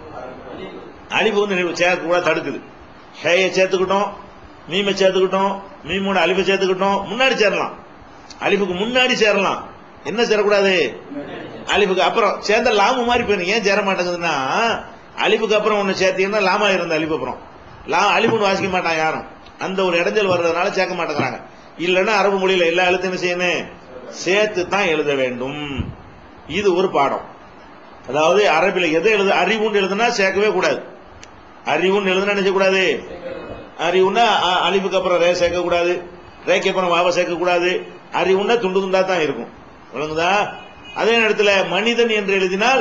அலிஃபு வந்து நினைவு சேர்க்க கூட தடுக்குது ஹேயை சேர்த்துக்கிட்டோம் மீமை சேர்த்துக்கிட்டோம் மீமோட அலிஃபை சேர்த்துக்கிட்டோம் முன்னாடி சேரலாம் அலிஃபுக்கு முன்னாடி சேரலாம் என்ன சேரக்கூடாது அலிஃபுக்கு அப்புறம் சேர்ந்த லாமு மாதிரி போயிடும் ஏன் சேர மாட்டேங்குதுன்னா அலிஃபுக்கு அப்புறம் ஒன்னு சேர்த்தீங்கன்னா லாமா இருந்த அலிஃபு அப்புறம் லா அலிஃபுன்னு வாசிக்க மாட்டான் யாரும் அந்த ஒரு இடைஞ்சல் வர்றதுனால சேர்க்க மாட்டேங்கிறாங்க இல்லைன்னா அரபு மொழியில எல்லா எழுத்து என்ன செய்யணும் சேர்த்து தான் எழுத வேண்டும் இது ஒரு பாடம் அதாவது அரபில எதை எழுது அறிவுன்னு எழுதுனா சேர்க்கவே கூடாது அறிவுன்னு எழுதுனா நினைச்ச கூடாது அறிவுன்னா அ- அலிஃபுக்கு அப்புறம் ரே சேர்க்க கூடாது ரேக்கு அப்புறம் வாவ சேர்க்க கூடாது அறிவுன்னா துண்டு துண்டா தான் இருக்கும் விளங்குதா அதே நேரத்தில் மனிதன் என்று எழுதினால்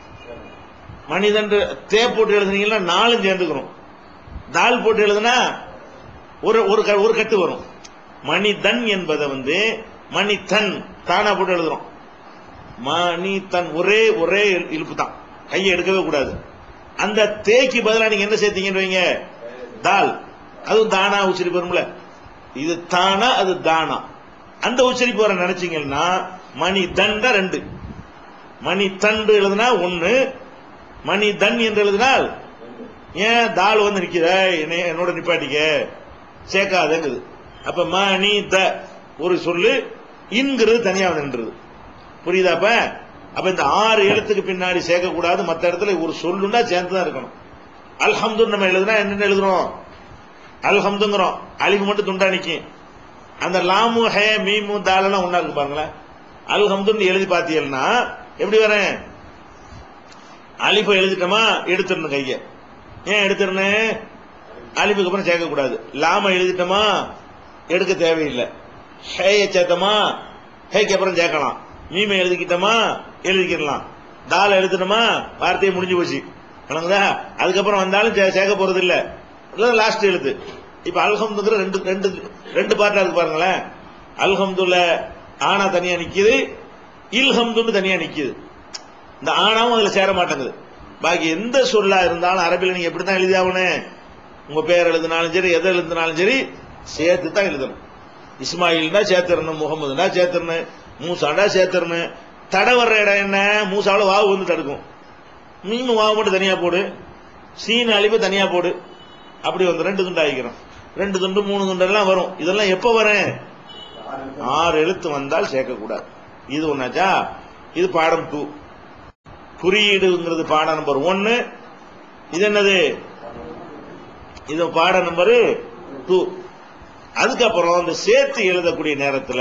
மனிதன் தே போட்டு எழுதுனீங்கன்னா நாலும் சேர்ந்துக்கிறோம் தால் போட்டு எழுதுனா ஒரு ஒரு க- ஒரு கட்டு வரும் மனிதன் என்பதை வந்து மணிதன் தானா போட்டு எழுதுறோம் மணிதன் ஒரே ஒரே இழுப்பு தான் கையை எடுக்கவே கூடாது அந்த தேக்கு பதிலா நீங்க என்ன சேர்த்தீங்கன்னு வைங்க தால் அதுவும் தானா உச்சரிப்பு வரும்ல இது தானா அது தானா அந்த உச்சரிப்பு வர நினைச்சீங்கன்னா மணி தண்ட ரெண்டு மணி தண்டு எழுதுனா ஒண்ணு மணி தன் என்று எழுதினால் ஏன் தால் வந்து நிக்கிற என்னை என்னோட நிப்பாட்டிக்க சேர்க்காதங்குது அப்ப மணி த ஒரு சொல்லு இன்கிறது தனியா வந்து நின்றுது புரியுதாப்ப அப்ப இந்த ஆறு எழுத்துக்கு பின்னாடி சேர்க்க கூடாது மத்த இடத்துல ஒரு சொல்லுன்னா சேர்ந்து தான் இருக்கணும் அல்ஹம்து நம்ம எழுதுனா என்னென்ன எழுதுறோம் அல்ஹம்துங்கிறோம் அலிஃபு மட்டும் துண்டா நிக்கும் அந்த லாமு ஹே மீமு தாலெல்லாம் ஒண்ணா இருக்கு பாருங்களேன் அல்ஹம்துன்னு எழுதி பார்த்தீங்கன்னா எப்படி வரேன் அலிஃபை எழுதிட்டோமா எடுத்துடணும் கைய ஏன் எடுத்துடணும் அலிஃபுக்கு அப்புறம் சேர்க்க கூடாது லாம எழுதிட்டோமா எடுக்க தேவையில்லை ஹேய சேர்த்தமா ஹேக்கு அப்புறம் சேர்க்கலாம் மீமை எழுதிக்கிட்டோமா எழுதிக்கிடலாம் தால் எழுதிட்டோமா வார்த்தையை முடிஞ்சு போச்சு வணங்குதா அதுக்கப்புறம் வந்தாலும் சே- சேர்க்க போறது இல்ல லாஸ்ட் எழுத்து இப்ப அல்ஹம்துங்கிற ரெண்டு ரெண்டு ரெண்டு பார்ட்டா இருக்கு பாருங்களேன் அல்ஹம்துல ஆனா தனியா நிக்குது இல்ஹம்துன்னு தனியா நிக்குது இந்த ஆனாவும் அதுல சேர மாட்டேங்குது பாக்கி எந்த சொல்லா இருந்தாலும் அரபில நீங்க எப்படி தான் எழுதி ஆகணும் உங்க பேர் எழுதினாலும் சரி எதை எழுதினாலும் சரி சேர்த்து தான் எழுதணும் இஸ்மாயில்னா சேர்த்துறணும் முகமதுனா சேர்த்துறணும் மூசாண்டா சேர்த்துறணும் தடை வர்ற இடம் என்ன மூசாவில் வாவு வந்து தடுக்கும் மீன் வாவு மட்டும் தனியா போடு சீன் அழிவு தனியா போடு அப்படி வந்து ரெண்டு துண்டு ஆகிக்கிறோம் ரெண்டு துண்டு மூணு துண்டு எல்லாம் வரும் இதெல்லாம் எப்ப வரும் ஆறு எழுத்து வந்தால் சேர்க்கக்கூடாது இது ஒன்னாச்சா இது பாடம் டூ குறியீடுங்கிறது பாடம் நம்பர் ஒன்னு இது என்னது இது பாடம் நம்பர் டூ அதுக்கப்புறம் இந்த சேர்த்து எழுதக்கூடிய நேரத்துல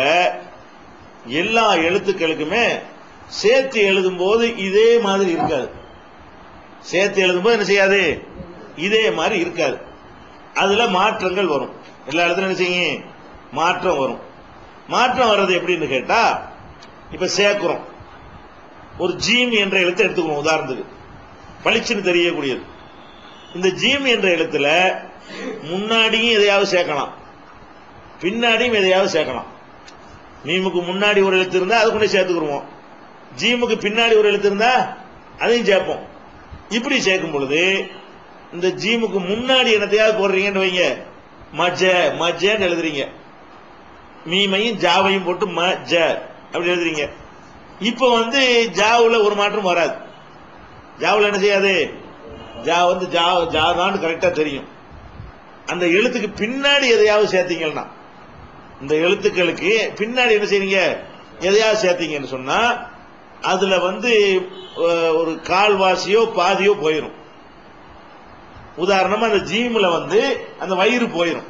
எல்லா எழுத்துக்களுக்குமே சேர்த்து எழுதும் போது இதே மாதிரி இருக்காது சேர்த்து எழுதும்போது என்ன செய்யாது இதே மாதிரி இருக்காது அதுல மாற்றங்கள் வரும் எல்லா இடத்துலயும் என்ன செய்யும் மாற்றம் வரும் மாற்றம் வர்றது எப்படின்னு கேட்டா இப்ப சேர்க்கிறோம் ஒரு ஜீம் என்ற எழுத்தை எடுத்துக்கணும் உதாரணத்துக்கு பளிச்சுன்னு தெரியக்கூடியது இந்த ஜீம் என்ற எழுத்துல முன்னாடியும் எதையாவது சேர்க்கலாம் பின்னாடியும் எதையாவது சேர்க்கலாம் மீமுக்கு முன்னாடி ஒரு எழுத்து இருந்தா அது கொண்டு சேர்த்துக்கிருவோம் ஜீமுக்கு பின்னாடி ஒரு எழுத்து இருந்தா அதையும் சேர்ப்போம் இப்படி சேர்க்கும் பொழுது இந்த ஜீமுக்கு முன்னாடி என்னத்தையாவது போடுறீங்கன்னு வைங்க மஜ மஜன்னு எழுதுறீங்க மீமையும் ஜாவையும் போட்டு ம ஜ அப்படி எழுதுறீங்க இப்ப வந்து ஜாவுல ஒரு மாற்றம் வராது ஜாவுல என்ன செய்யாது ஜா வந்து ஜா ஜாதான்னு கரெக்டா தெரியும் அந்த எழுத்துக்கு பின்னாடி எதையாவது சேர்த்தீங்கன்னா இந்த எழுத்துக்களுக்கு பின்னாடி என்ன செய்றீங்க எதையாவது சேர்த்தீங்கன்னு சொன்னா அதுல வந்து அஹ், ஒரு கால்வாசியோ பாதியோ போயிடும் உதாரணமா அந்த ஜீம்ல வந்து அந்த வயிறு போயிடும்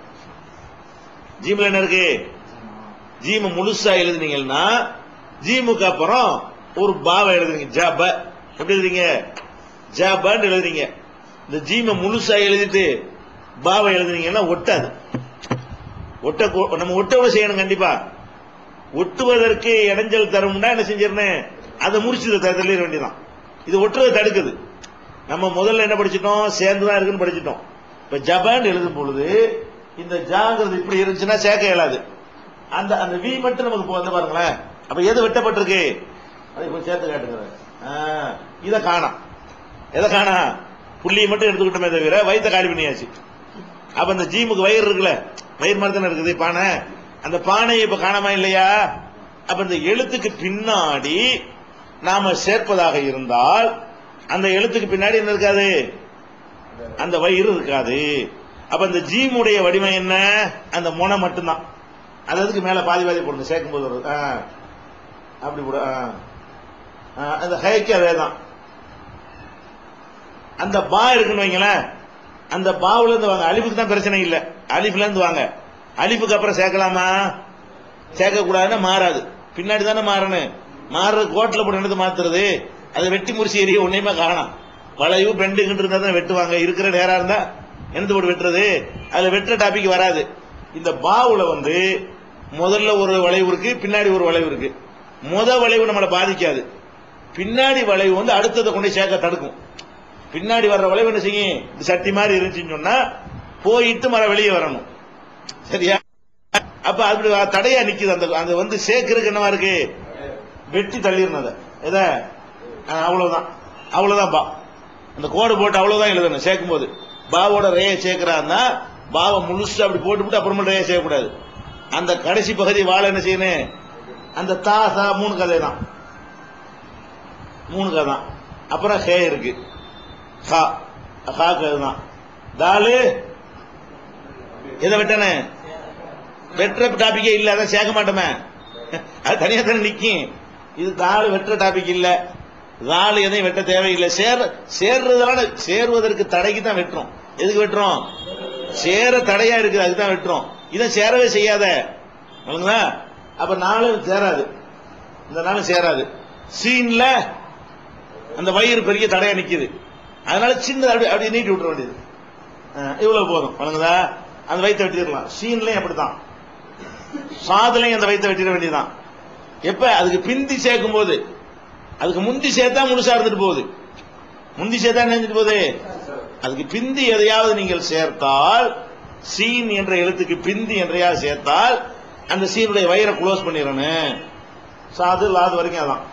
ஜீம்ல என்ன இருக்கு ஜீம முழுசா எழுதுனீங்கன்னா ஜீமுக்கு அப்புறம் ஒரு பாவை எழுதுறீங்க ஜப எப்படி எழுதுறீங்க ஜபன்னு எழுதுறீங்க இந்த ஜீம முழுசா எழுதிட்டு பாவை எழுதுனீங்கன்னா ஒட்டாது ஒட்ட கூ- நம்ம ஒட்டவை செய்யணும் கண்டிப்பா ஒட்டுவதற்கு இடைஞ்சல் தரும்னா என்ன செஞ்சிடணும் அதை முடிச்சு தள்ளிட வேண்டியதான் இது ஒட்டுறதை தடுக்குது நம்ம முதல்ல என்ன படிச்சிட்டோம் சேர்ந்து தான் இருக்குன்னு படிச்சிட்டோம் இப்ப ஜபான் எழுதும் பொழுது இந்த ஜாங்கிறது இப்படி இருந்துச்சுன்னா சேர்க்க இயலாது அந்த அந்த வி மட்டும் நமக்கு இப்போ வந்து பாருங்களேன் அப்ப எது வெட்டப்பட்டிருக்கு அதை இப்போ சேர்த்து காட்டுங்க ஆ, இத காணாம் எதை காணா புள்ளியை மட்டும் எடுத்துக்கிட்டோமே தவிர வயிற்ற காலி பண்ணியாச்சு அப்ப இந்த ஜீமுக்கு வயிறு இருக்குல்ல வயிறு மாதிரி தானே இருக்குது பானை அந்த பானை இப்ப காணாம இல்லையா அப்ப இந்த எழுத்துக்கு பின்னாடி நாம சேர்ப்பதாக இருந்தால் அந்த எழுத்துக்கு பின்னாடி என்ன இருக்காது அந்த வயிறு இருக்காது அப்ப இந்த ஜீமுடைய வடிவம் என்ன அந்த முனை மட்டும்தான் அது அதுக்கு மேல பாதி பாதி போடணும் சேர்க்கும் போது வருது ஆ. அப்படி கூட ஆ. ஆ, அந்த ஹைக்கு அதே தான் அந்த பா இருக்குன்னு வைங்களேன் அந்த பாவுல இருந்து வாங்க அலிஃபுக்கு தான் பிரச்சனை இல்ல அலிஃப்ல இருந்து வாங்க அலிஃபுக்கு அப்புறம் சேர்க்கலாமா சேர்க்க கூடாதுன்னா மாறாது பின்னாடி தானே மாறணும் மாறுறது கோட்டில் போட்டு எடுத்து மாத்துறது அது வெட்டி முறிச்சு எரிய ஒன்னையுமே காணாம் வளைவு பெண்டுகிட்டு இருந்தா தான் வெட்டுவாங்க இருக்கிற நேரா இருந்தா எந்த போட்டு வெட்டுறது அதுல வெட்டுற டாபிக் வராது இந்த பாவுல வந்து முதல்ல ஒரு வளைவு இருக்கு பின்னாடி ஒரு வளைவு இருக்கு முத வளைவு நம்மளை பாதிக்காது பின்னாடி வளைவு வந்து அடுத்ததை கொண்டு போய் சேர்க்க தடுக்கும் பின்னாடி வர்ற வளைவு என்ன செய்யும் இது சட்டி மாதிரி இருந்துச்சுன்னு சொன்னா போயிட்டு மர வெளியே வரணும் சரியா அப்ப அப்படி தடையா நிக்குது அந்த அந்த வந்து சேர்க்கறதுக்கு என்னவா இருக்கு வெட்டி தள்ளிடணும் அதை எத ஆ, அவ்வளவுதான் அவ்வளவுதான் பா அந்த கோடு போட்டு அவ்வளவுதான் எழுதணும் சேர்க்கும் போது பாவோட ரேய சேர்க்கிறான்னா பாவை முழுசு அப்படி போட்டு அப்புறமா ரேய சேர்க்கக்கூடாது அந்த கடைசி பகுதி வாழை என்ன செய்யணும் அந்த தா சா மூணு கதை தான் மூணு கதை தான் அப்புறம் ஹே இருக்கு ஹா ஹாக்கு அதுதான் தாலு எதை வெட்டனே வெட்டுற டாபிக்கே இல்ல அதான் சேர்க்க மாட்டோமே அது தனியா தானே நிக்கும் இது தாள் வெட்டுற டாபிக் இல்ல தாள் எதையும் வெட்ட தேவையில்லை சேர் சேர்றதெல்லாம் சேர்வதற்கு தடைக்கு தான் வெட்டுறோம் எதுக்கு வெட்டுறோம் சேர தடையா இருக்குது அதுக்கு தான் வெட்டுறோம் இதை சேரவே செய்யாத விளங்குதா? அப்ப நாளும் சேராது இந்த நாளும் சேராது சீன்ல அந்த வயிறு பெரிய தடையா நிக்குது அதனால சின்னது அப்படி அப்படி நீட்டி விட்டுற வேண்டியது அஹ், இவ்வளவு போதும் வழங்குதா அந்த வயிற்றை வெட்டிடலாம் சீன்லயும் அப்படித்தான் சாதுலையும் அந்த வயிற்றை வெட்டிட வேண்டியதுதான் எப்ப அதுக்கு பிந்தி சேர்க்கும் போது அதுக்கு முந்தி சேர்த்தா முழுசா இருந்துட்டு போகுது முந்தி சேர்த்தா நினைஞ்சிட்டு போகுது அதுக்கு பிந்தி எதையாவது நீங்கள் சேர்த்தால் சீன் என்ற எழுத்துக்கு பிந்தி என்றையாவது சேர்த்தால் அந்த சீனுடைய வயிறை க்ளோஸ் பண்ணிடணும் சாது லாது வரைக்கும் அதான்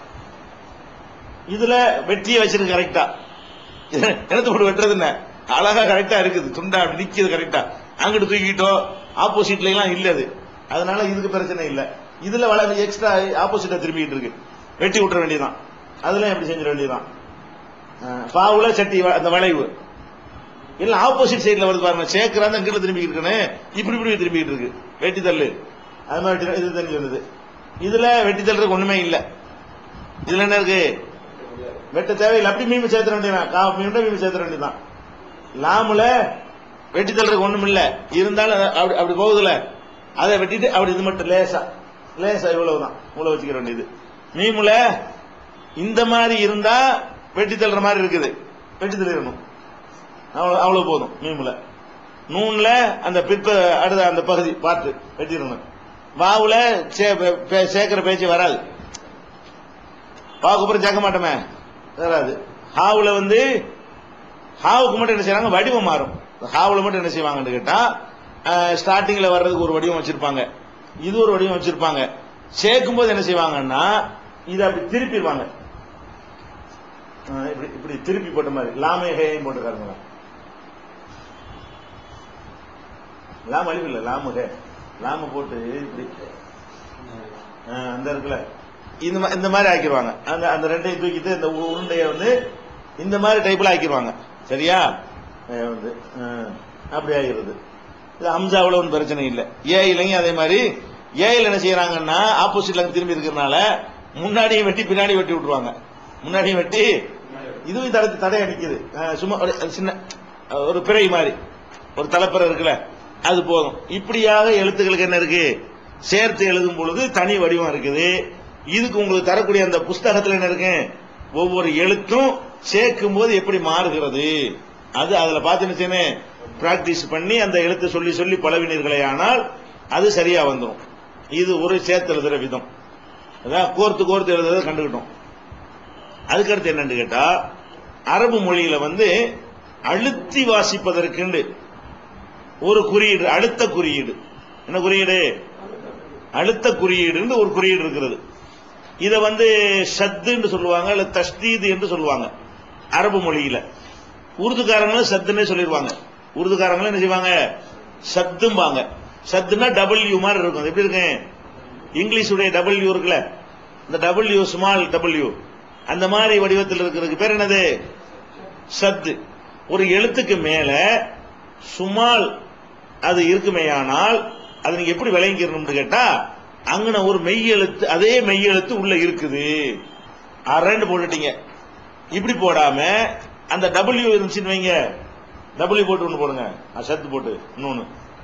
இதுல வெட்டியை வச்சிருக்கு கரெக்டா எடுத்து போட்டு வெட்டுறது என்ன அழகா கரெக்டா இருக்குது துண்டா அப்படி நிக்குது கரெக்டா அங்கிட்டு தூக்கிட்டோ ஆப்போசிட்ல எல்லாம் இல்ல அது அதனால இதுக்கு பிரச்சனை இல்ல இதுல வள எக்ஸ்ட்ரா ஆப்போசிட்டா திரும்பிட்டு இருக்கு வெட்டி விட்டுற வேண்டியதான் அதுல எப்படி செஞ்சிட வேண்டியதான் அஹ், பாவுல சட்டி வ- அந்த வளைவு இல்ல ஆப்போசிட் சைடுல வருது பாருங்க சேக்கரா அந்த கீழே திரும்பி இருக்கணும் இப்படி இப்படி திரும்பிட்டு இருக்கு வெட்டி தள்ளு அது மாதிரி வெட்டி- இது தெரிஞ்சு வந்தது இதுல வெட்டி தள்ளுறதுக்கு ஒண்ணுமே இல்ல இதுல என்ன இருக்கு வெட்ட தேவையில்லை அப்படி மீன் சேர்த்துற வேண்டியதான் கா மீன் மீன் சேர்த்துற வேண்டியதான் லாமுல வெட்டி தள்ளுறதுக்கு ஒண்ணும் இல்ல இருந்தாலும் அது அப்படி அப்படி போகுதுல அதை வெட்டிட்டு அப்படி இது மட்டும் லேசா லேசா இவ்வளவுதான் இவ்வளவு வச்சுக்கிற வேண்டியது மீமுல இந்த மாதிரி இருந்தா வெட்டி தள்ளுற மாதிரி இருக்குது வெட்டி தள்ளிடணும் அவ்வளவு அவ்வளவு போதும் மீமுல நூன்ல அந்த பிற்ப அடுத்த அந்த பகுதி பார்த்து வெட்டிடணும் வாவுல சே- பே- சேர்க்கிற பேச்சு வராது வாவுக்கு அப்புறம் சேர்க்க மாட்டோமே வராது ஹாவுல வந்து ஹாவுக்கு மட்டும் என்ன செய்றாங்க வடிவம் மாறும் ஹாவுல மட்டும் என்ன செய்வாங்கன்னு கேட்டா ஸ்டார்டிங்ல வர்றதுக்கு ஒரு வடிவம் வச்சிருப்பாங்க இது ஒரு வடிவம் வச்சிருப்பாங்க சேர்க்கும் போது என்ன செய்வாங்கன்னா இதை அப்படி திருப்பிடுவாங்க அஹ் இப்படி இப்படி திருப்பி போட்ட மாதிரி லாமே ஹேயும் போட்டுருக்காங்க லாம் அழிவு இல்ல லாமு ஹே லாம போட்டு இப்படி அஹ் அந்த இருக்குல்ல இந்த மா- இந்த மாதிரி ஆக்கிடுவாங்க அந்த அந்த ரெண்டையும் தூக்கிட்டு இந்த உ- உருண்டையை வந்து இந்த மாதிரி டைப்ல ஆக்கிடுவாங்க சரியா அஹ் வந்து அஹ் அப்படி ஆகிறது இது ஹம்சாவுல ஒன்றும் பிரச்சனை இல்லை ஏயிலையும் அதே மாதிரி ஏயில் என்ன செய்யறாங்கன்னா ஆப்போசிட்ல திரும்பி இருக்கிறதுனால முன்னாடியும் வெட்டி பின்னாடி வெட்டி விட்டுருவாங்க முன்னாடியும் வெட்டி இதுவும் தடை தடையா நிக்குது அஹ் சும்மா ஒரு சின்ன அஹ் ஒரு பிறை மாதிரி ஒரு தலைப்பறை இருக்குல்ல அது போதும் இப்படியாக எழுத்துக்களுக்கு என்ன இருக்கு சேர்த்து எழுதும் பொழுது தனி வடிவம் இருக்குது இதுக்கு உங்களுக்கு தரக்கூடிய அந்த புஸ்தகத்துல என்ன இருக்கு ஒவ்வொரு எழுத்தும் சேர்க்கும் போது எப்படி மாறுகிறது அது அதுல பார்த்துன்னு பிராக்டிஸ் பண்ணி அந்த எழுத்தை சொல்லி சொல்லி பழவினர்களே ஆனால் அது சரியா வந்துடும் இது ஒரு சேர்த்து எழுதுற விதம் அதான் கோர்த்து கோர்த்து எழுதுறதை கண்டுக்கிட்டோம் அதுக்கடுத்து என்னன்னு கேட்டா அரபு மொழியில வந்து அழுத்தி வாசிப்பதற்குண்டு ஒரு குறியீடு அழுத்த குறியீடு என்ன குறியீடு அழுத்த குறியீடுன்னு ஒரு குறியீடு இருக்கிறது இத வந்து ஷத்துன்னு சொல்லுவாங்க இல்ல தஸ்தீது என்று சொல்லுவாங்க அரபு மொழியில உருதுக்காரங்களும் சத்துன்னே சொல்லிடுவாங்க உருதுக்காரங்களும் என்ன செய்வாங்க சத்தும்பாங்க சத்துனா டபிள்யூ மாதிரி இருக்கும் அது எப்படி இருக்கு இங்கிலீஷுடைய டபிள்யூ இருக்குல்ல இந்த டபிள்யூ ஸ்மால் டபிள்யூ அந்த மாதிரி வடிவத்தில் இருக்கிறதுக்கு பேர் என்னது சத்து ஒரு எழுத்துக்கு மேல சுமால் அது இருக்குமேயானால் அது நீங்க எப்படி விளங்கிக்கணும்னு கேட்டா அங்கன ஒரு மெய் எழுத்து அதே மெய் எழுத்து உள்ள இருக்குது அரன்னு போட்டுட்டீங்க இப்படி போடாம அந்த டபிள்யூ இருந்துச்சுன்னு வைங்க டபிள்யூ போட்டு ஒன்று போடுங்க அஹ் சத்து போட்டு இன்னொன்னு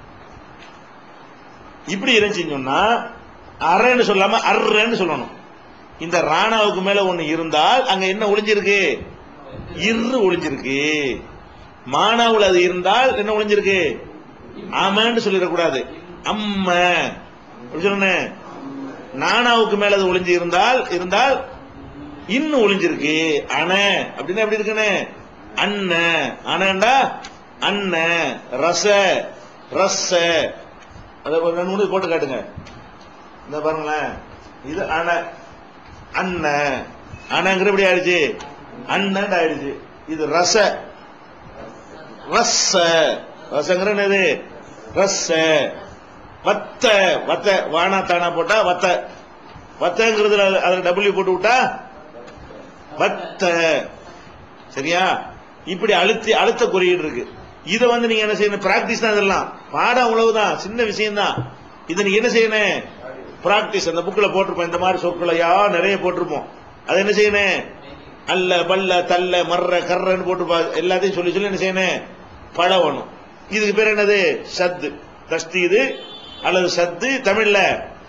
இப்படி இருந்துச்சுன்னு சொன்னா அரன்னு சொல்லாம அர்றன்னு சொல்லணும் இந்த ராணாவுக்கு மேல ஒண்ணு இருந்தால் அங்க என்ன ஒளிஞ்சிருக்கு இரு ஒளிஞ்சிருக்கு மானாவுல அது இருந்தால் என்ன ஒளிஞ்சிருக்கு ஆமான்னு சொல்லிடக்கூடாது அம்ம அப்படி சொல்லணும் நானாவுக்கு மேல அது ஒளிஞ்சு இருந்தால் இருந்தால் இன்னும் ஒளிஞ்சிருக்கு அண அப்படின்னா எப்படி இருக்குன்னு அண்ண அணண்டா அண்ண ரச ரச அதை ஒரு ரெண்டு மூணு போட்டு காட்டுங்க இந்த பாருங்களேன் இது அண அண்ண அணங்கிற எப்படி ஆயிடுச்சு அண்ணன் ஆயிடுச்சு இது ரச ரச ரசங்கிற என்னது ரச வத்த வத்த வானா தானா போட்டா வத்த வத்தங்கிறதுல அதுல டபிள்யூ போட்டு விட்டா வத்த சரியா இப்படி அழுத்தி அழுத்த குறியீடு இருக்கு இத வந்து நீங்க என்ன செய்யணும் பிராக்டிஸ் தான் இதெல்லாம் பாடம் அவ்வளவுதான் சின்ன விஷயம் தான் இதை நீங்க என்ன செய்யணும் பிராக்டிஸ் அந்த புக்ல போட்டிருப்போம் இந்த மாதிரி சொற்களையா நிறைய போட்டிருப்போம் அதை என்ன செய்யணும் அல்ல பல்ல தல்ல மர்ற கர்றன்னு போட்டு எல்லாத்தையும் சொல்லி சொல்லி என்ன செய்யணும் பழவணும் இதுக்கு பேர் என்னது சத்து தஸ்தீது அல்லது சத்து தமிழ்ல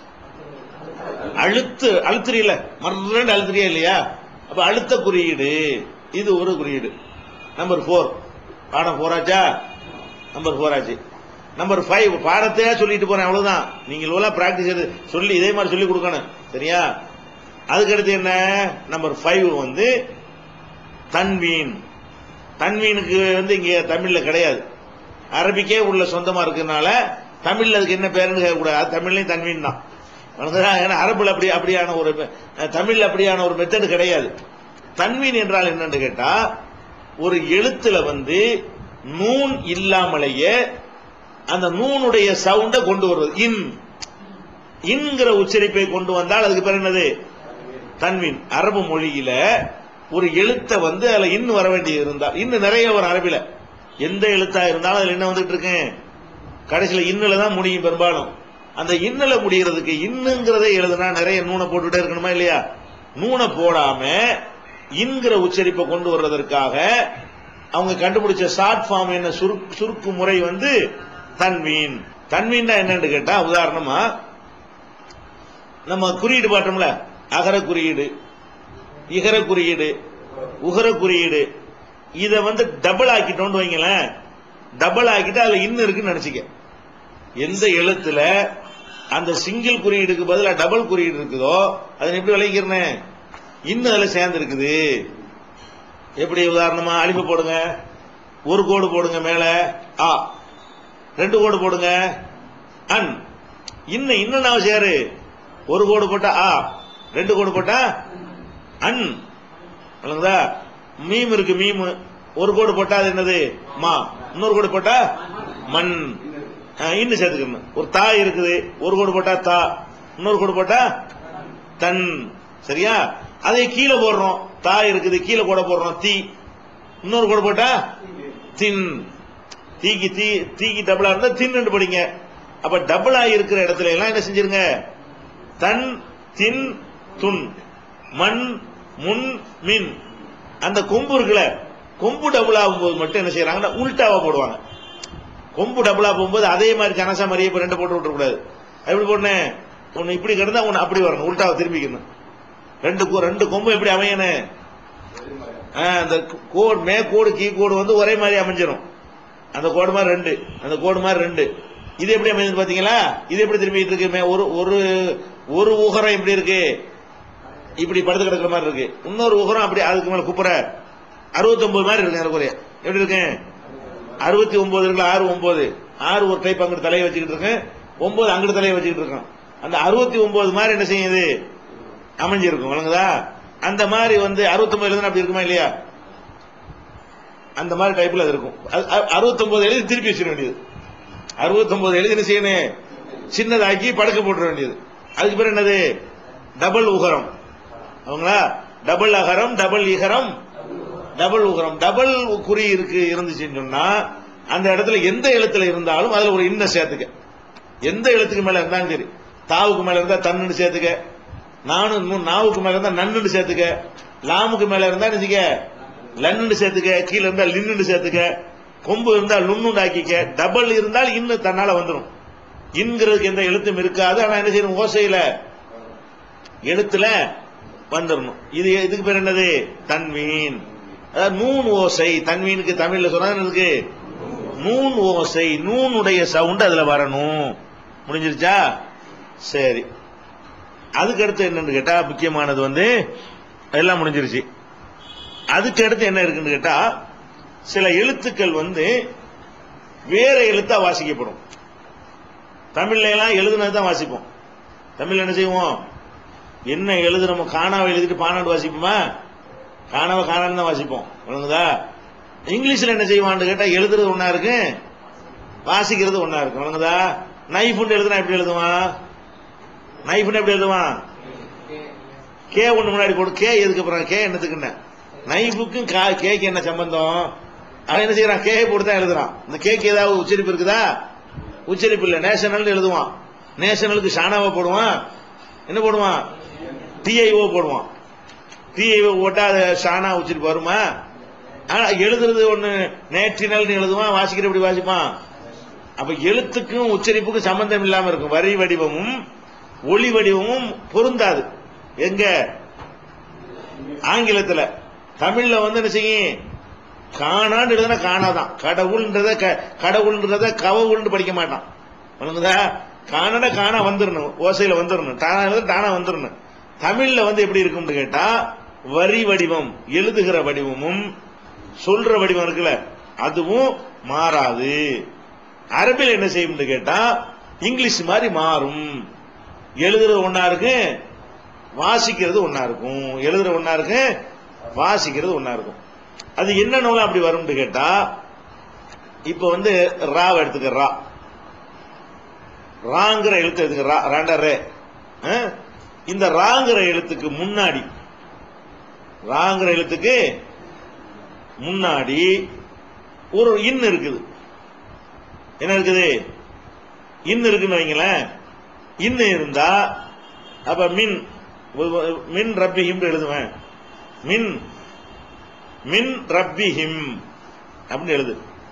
அழுத்து அழுத்துறீல மர்றன்னு அழுத்துறியா இல்லையா அப்ப அழுத்த குறியீடு இது ஒரு குறியீடு நம்பர் போர் பாடம் போராச்சா நம்பர் போர் ஆச்சு நம்பர் ஃபைவ் பாடத்தையா சொல்லிட்டு போறேன் அவ்வளவுதான் நீங்க இவ்வளவு பிராக்டிஸ் சொல்லி இதே மாதிரி சொல்லி கொடுக்கணும் சரியா அதுக்கடுத்து என்ன நம்பர் ஃபைவ் வந்து தன்வீன் தன்வீனுக்கு வந்து இங்க தமிழ்ல கிடையாது அரபிக்கே உள்ள சொந்தமா இருக்கிறதுனால தமிழ்ல அதுக்கு என்ன பேருன்னு கேட்கக்கூடாது தமிழ்லயும் தன்வீன் தான் ஏன்னா அரபுல அப்படி அப்படியான ஒரு தமிழ்ல அப்படியான ஒரு மெத்தட் கிடையாது தன்வீன் என்றால் என்னன்னு கேட்டா ஒரு எழுத்துல வந்து நூன் இல்லாமலேயே அந்த நூனுடைய சவுண்ட கொண்டு வருவது இன் இன்கிற உச்சரிப்பை கொண்டு வந்தால் அதுக்கு பேர் என்னது தன்வீன் அரபு மொழியில ஒரு எழுத்த வந்து அதுல இன்னு வர வேண்டியது இருந்தால் இன்னும் நிறைய வரும் அரபில எந்த எழுத்தா இருந்தாலும் அதுல என்ன வந்துட்டு இருக்கு கடைசியில இன்னுல தான் முடியும் பெரும்பாலும் அந்த இன்னல முடிகிறதுக்கு இன்னுங்கிறதே எழுதுனா நிறைய நூனை போட்டுட்டே இருக்கணுமா இல்லையா நூனை போடாம இன்கிற உச்சரிப்பை கொண்டு வர்றதற்காக அவங்க கண்டுபிடிச்ச ஷார்ட் ஃபார்ம் என்ன சுருக்கு முறை வந்து தன்வீன் தன்வீன் என்னன்னு கேட்டா உதாரணமா நம்ம குறியீடு பாட்டோம்ல அகர குறியீடு இகர குறியீடு உகர குறியீடு இத வந்து டபுள் ஆக்கிட்டோம்னு வைங்களேன் டபுள் ஆக்கிட்டு அதுல இன்னும் இருக்குன்னு நினைச்சுக்க எந்த எழுத்துல அந்த சிங்கிள் குறியீடுக்கு பதிலா டபுள் குறியீடு இருக்குதோ அதை எப்படி விளைக்கிறேன் இன்னும் அதுல சேர்ந்து இருக்குது எப்படி உதாரணமா அழிப்பு போடுங்க ஒரு கோடு போடுங்க மேல ஆ ரெண்டு கோடு போடுங்க அன் இன்னும் இன்னும் நான் சேரு ஒரு கோடு போட்டா ஆ ரெண்டு கோடு போட்டா அன் விளங்குதா மீம் இருக்கு மீம் ஒரு கோடு போட்டா அது என்னது மா இன்னொரு கோடு போட்டா மண் இன்னும் சேர்த்துக்கணும் ஒரு தா இருக்குது ஒரு கோடு போட்டா தா இன்னொரு கோடு போட்டா தன் சரியா அதை கீழே போடுறோம் தா இருக்குது கீழே கூட போடுறோம் தீ இன்னொரு கோடு போட்டா தின் தீக்கு தீ தீக்கு டபுளா இருந்தா தின்னு படிங்க அப்ப டபுளா இருக்கிற இடத்துல எல்லாம் என்ன செஞ்சிருங்க தன் தின் துன் மண் முன் மின் அந்த கொம்பு இருக்குல்ல கொம்பு டபுள் ஆகும்போது மட்டும் என்ன செய்யறாங்கன்னா உல்டாவா போடுவாங்க கொம்பு டபுளா போகும்போது அதே மாதிரி கனசா மாதிரியே இப்ப ரெண்டு போட்டு விட்டுறக்கூடாது எப்படி போடனேன் ஒன்னு இப்படி கிடந்தா ஒன்னு அப்படி வரணும் உல்டாவை திரும்பிக்கணும் ரெண்டு ரெண்டு கொம்பு எப்படி அமையணும் அந்த கோடு மே கோடு கீ கோடு வந்து ஒரே மாதிரி அமைஞ்சிரும் அந்த கோடு மாதிரி ரெண்டு அந்த கோடு மாதிரி ரெண்டு இது எப்படி அமைஞ்சது பாத்தீங்களா இது எப்படி திரும்பிட்டு இருக்கு ஒரு ஒரு ஒரு உகரம் எப்படி இருக்கு இப்படி படுத்து கிடக்குற மாதிரி இருக்கு இன்னொரு உகரம் அப்படி அதுக்கு மேல குப்புற அறுபத்தி ஒன்பது மாதிரி இருக்கு எனக்கு எப்படி இருக்கு அறுபத்தி ஒன்பது இருக்குல்ல ஆறு ஒன்பது ஆறு ஒரு டைப் அங்கிட்டு தலையை வச்சுக்கிட்டு இருக்கேன் ஒன்பது அங்கிட்டு தலையை வச்சுக்கிட்டு இருக்கோம் அந்த அறுபத்தி ஒன்பது மாதிரி என்ன செய்யுது அமைஞ்சிருக்கும் வழங்குதா அந்த மாதிரி வந்து அறுபத்தி ஒன்பது எழுதுனா அப்படி இருக்குமா இல்லையா அந்த மாதிரி டைப்ல அது இருக்கும் அறுபத்தி ஒன்பது எழுதி திருப்பி வச்சிட வேண்டியது அறுபத்தி ஒன்பது எழுதி என்ன செய்யணும் சின்னதாக்கி படுக்க போட்டுற வேண்டியது அதுக்கு பேர் என்னது டபுள் உகரம் அவங்களா டபுள் அகரம் டபுள் இகரம் டபுள் உகரம் டபுள் குறி இருக்கு இருந்துச்சுன்னு சொன்னா அந்த இடத்துல எந்த எழுத்துல இருந்தாலும் அதுல ஒரு இன்ன சேர்த்துக்க எந்த எழுத்துக்கு மேல இருந்தாலும் சரி தாவுக்கு மேல இருந்தா தன்னுன்னு சேர்த்துக்க நானும் நு- நாவுக்கு மேல இருந்தா நன்னுன்னு சேர்த்துக்க லாமுக்கு மேல இருந்தா நினைச்சுக்க லன்னு சேர்த்துக்க கீழ இருந்தா லின்னு சேர்த்துக்க கொம்பு இருந்தா லுன்னு ஆக்கிக்க டபுள் இருந்தால் இன்னும் தன்னால வந்துடும் இன்கிறதுக்கு எந்த எழுத்தும் இருக்காது ஆனா என்ன செய்யணும் ஓசையில எழுத்துல வந்துடணும் இது இதுக்கு பேர் என்னது தன்வீன் அதாவது நூன் ஓசை தன்வீனுக்கு தமிழ்ல சொன்னா இருக்கு நூன் ஓசை நூனுடைய சவுண்ட் அதுல வரணும் முடிஞ்சிருச்சா சரி அதுக்கு அடுத்து என்னன்னு கேட்டா முக்கியமானது வந்து எல்லாம் முடிஞ்சிருச்சு அதுக்கு அடுத்து என்ன இருக்குன்னு கேட்டா சில எழுத்துக்கள் வந்து வேற எழுத்தா வாசிக்கப்படும் தமிழ்ல எல்லாம் எழுதுனது தான் வாசிப்போம் தமிழ்ல என்ன செய்வோம் என்ன எழுது நம்ம காணாவை எழுதிட்டு பானாண்டு வாசிப்போமா காணாவை காணான்னு தான் வாசிப்போம் விளங்குதா இங்கிலீஷ்ல என்ன செய்வான்னு கேட்டா எழுதுறது ஒண்ணா இருக்கு வாசிக்கிறது ஒண்ணா இருக்கு விளங்குதா நைஃப்னு எழுதுனா எப்படி எழுதுவான் நைஃப்னு எப்படி எழுதுவான் கே ஒண்ணு முன்னாடி போடு கே எதுக்கு அப்புறம் கே என்னத்துக்குன்னு நைஃபுக்கும் கா- கேக்கு என்ன சம்பந்தம் அவன் என்ன செய்யறான் கே போட்டு தான் எழுதுறான் இந்த கேக்கு ஏதாவது உச்சரிப்பு இருக்குதா உச்சரிப்பு இல்ல நேஷனல் எழுதுவான் நேஷனலுக்கு ஷானாவை போடுவான் என்ன போடுவான் டிஐஓ போடுவான் டிஐஓ போட்டா அது ஷானா உச்சரிப்பு வருமா ஆனா எழுதுறது ஒண்ணு நேற்றினல் எழுதுவான் வாசிக்கிற எப்படி வாசிப்பான் அப்ப எழுத்துக்கும் உச்சரிப்புக்கும் சம்பந்தம் இல்லாம இருக்கும் வரி வடிவமும் ஒளி வடிவமும் பொருந்தாது எங்க ஆங்கிலத்துல தமிழ்ல வந்து என்ன செய்யும் காணான்னு எழுதுனா காணாதான் கடவுள்ன்றத க- கடவுள்ன்றத கவவுள்னு படிக்க மாட்டான் வணங்குதா காணட காணா வந்துடணும் ஓசையில வந்துடணும் தானா எழுத தானா வந்துடணும் தமிழ்ல வந்து எப்படி இருக்கும்னு கேட்டா வரி வடிவம் எழுதுகிற வடிவமும் சொல்ற வடிவம் இருக்குல்ல அதுவும் மாறாது அரபில் என்ன செய்யும்னு கேட்டா இங்கிலீஷ் மாதிரி மாறும் எழுதுறது ஒண்ணா இருக்கு வாசிக்கிறது ஒண்ணா இருக்கும் எழுதுற ஒண்ணா இருக்கு வாசிக்கிறது ஒண்ணா இருக்கும் அது என்ன நூலா அப்படி வரும்னு கேட்டா இப்ப வந்து ராவை எடுத்துக்க ரா ராங்கிற எழுத்து எடுத்துக்க ரா ராண்டா ரே ஆ? இந்த ராங்கிற எழுத்துக்கு முன்னாடி ராங்கிற எழுத்துக்கு முன்னாடி ஒரு இன் இருக்குது என்ன இருக்குது இன் இருக்குன்னு வைங்களேன் இன்னு இருந்தா அப்ப மின் மின் ரப்பிஹிம் எழுதுவேன் மின் மின் ரப்பிஹிம் அப்படின்னு எழுது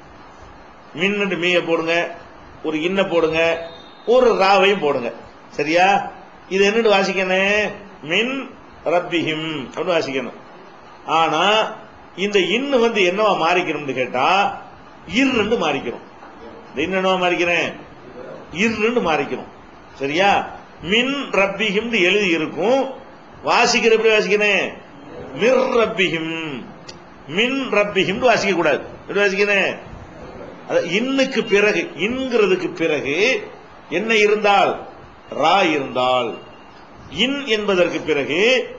மின்னு மீய போடுங்க ஒரு இன்ன போடுங்க ஒரு ராவையும் போடுங்க சரியா இது என்னன்னு வாசிக்கணும் மின் ரப்பிஹிம் அப்படின்னு வாசிக்கணும் ஆனா இந்த இன்னு வந்து என்னவா மாறிக்கணும்னு கேட்டா இர்ன்னு மாறிக்கிறோம் இந்த இன்னு என்னவா மாறிக்கிறேன் இர்ன்னு மாறிக்கணும் சரியா மின் ரப்பிஹிம் எழுதி இருக்கும் வாசிக்கிற எப்படி வாசிக்கணும் மிர் ரப்பிஹிம் மின் ரப்பிஹிம் வாசிக்க கூடாது எப்படி வாசிக்கணும் அது இன்னுக்கு பிறகு இன்கிறதுக்கு பிறகு என்ன இருந்தால் ரா இருந்தால் இன் என்பதற்கு பிறகு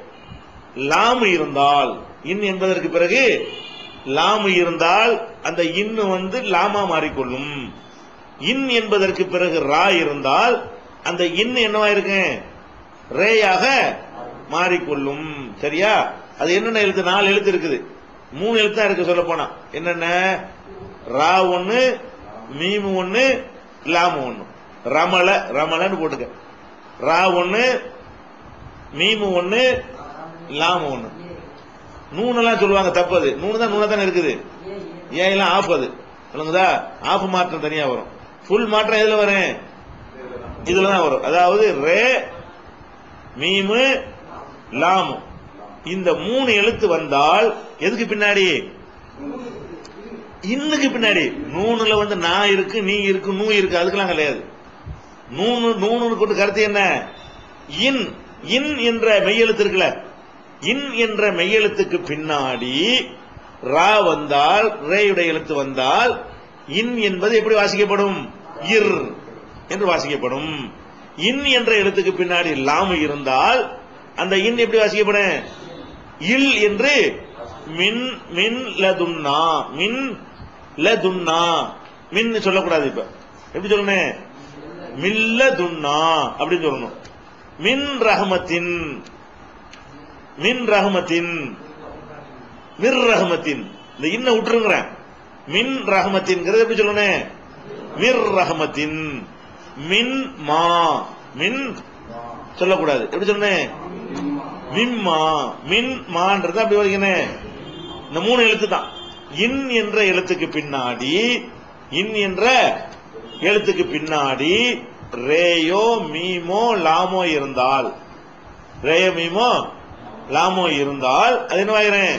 லாமு இருந்தால் இன் என்பதற்கு பிறகு லாமு இருந்தால் அந்த இன்னு வந்து லாமா மாறிக்கொள்ளும் இன் என்பதற்கு பிறகு ரா இருந்தால் அந்த இன் என்னவா இருக்கு ரேயாக மாறிக்கொள்ளும் சரியா அது என்னென்ன எழுத்து நாலு எழுத்து இருக்குது மூணு எழுத்து தான் இருக்கு சொல்ல போனா என்னென்ன ரா ஒண்ணு மீமு ஒண்ணு லாமு ஒண்ணு ரமல ரமலன்னு போட்டுக்க ரா ஒண்ணு மீமு ஒண்ணு லாமு ஒண்ணு நூனெல்லாம் சொல்லுவாங்க தப்பது நூனு தான் நூனை தானே இருக்குது ஏன் எல்லாம் ஆஃப் அது சொல்லுங்கதா ஆஃப் மாற்றம் தனியா வரும் ஃபுல் மாற்றம் எதுல வரும் இதுல தான் வரும் அதாவது ரே மீமு லாமு இந்த மூணு எழுத்து வந்தால் எதுக்கு பின்னாடி இன்னுக்கு பின்னாடி நூனுல வந்து நான் இருக்கு நீ இருக்கு நூ இருக்கு அதுக்கெல்லாம் கிடையாது நூனு நூனு கொண்டு கருத்து என்ன இன் இன் என்ற மெய்யெழுத்து இருக்குல்ல இன் என்ற மெய்யெழுத்துக்கு பின்னாடி ரா வந்தால் ரேயுடைய எழுத்து வந்தால் இன் என்பது எப்படி வாசிக்கப்படும் இர் என்று வாசிக்கப்படும் இன் என்ற எழுத்துக்கு பின்னாடி லாமு இருந்தால் அந்த இன் எப்படி வாசிக்கப்படும் இல் என்று மின் மின் லதுன்னா மின் லதுன்னா மின் சொல்லக்கூடாது இப்ப எப்படி சொல்லணும் மில்ல துன்னா அப்படின்னு சொல்லணும் மின் ரஹமத்தின் மின் ரஹமத்தின் மிர் ரஹமத்தின் இந்த இன்ன விட்டுருங்கிறேன் மின் ரஹமத்தின்ங்கிறது எப்படி சொல்லணும் மிர் ரஹமத்தின் மின் மா மின் சொல்லக்கூடாது எப்படி சொன்னேன் மிம்மா மின் மான்றது அப்படி வரைக்கணும் இந்த மூணு எழுத்து தான் இன் என்ற எழுத்துக்கு பின்னாடி இன் என்ற எழுத்துக்கு பின்னாடி ரேயோ மீமோ லாமோ இருந்தால் ரேயோ மீமோ லாமோ இருந்தால் அது என்ன ஆகிறேன்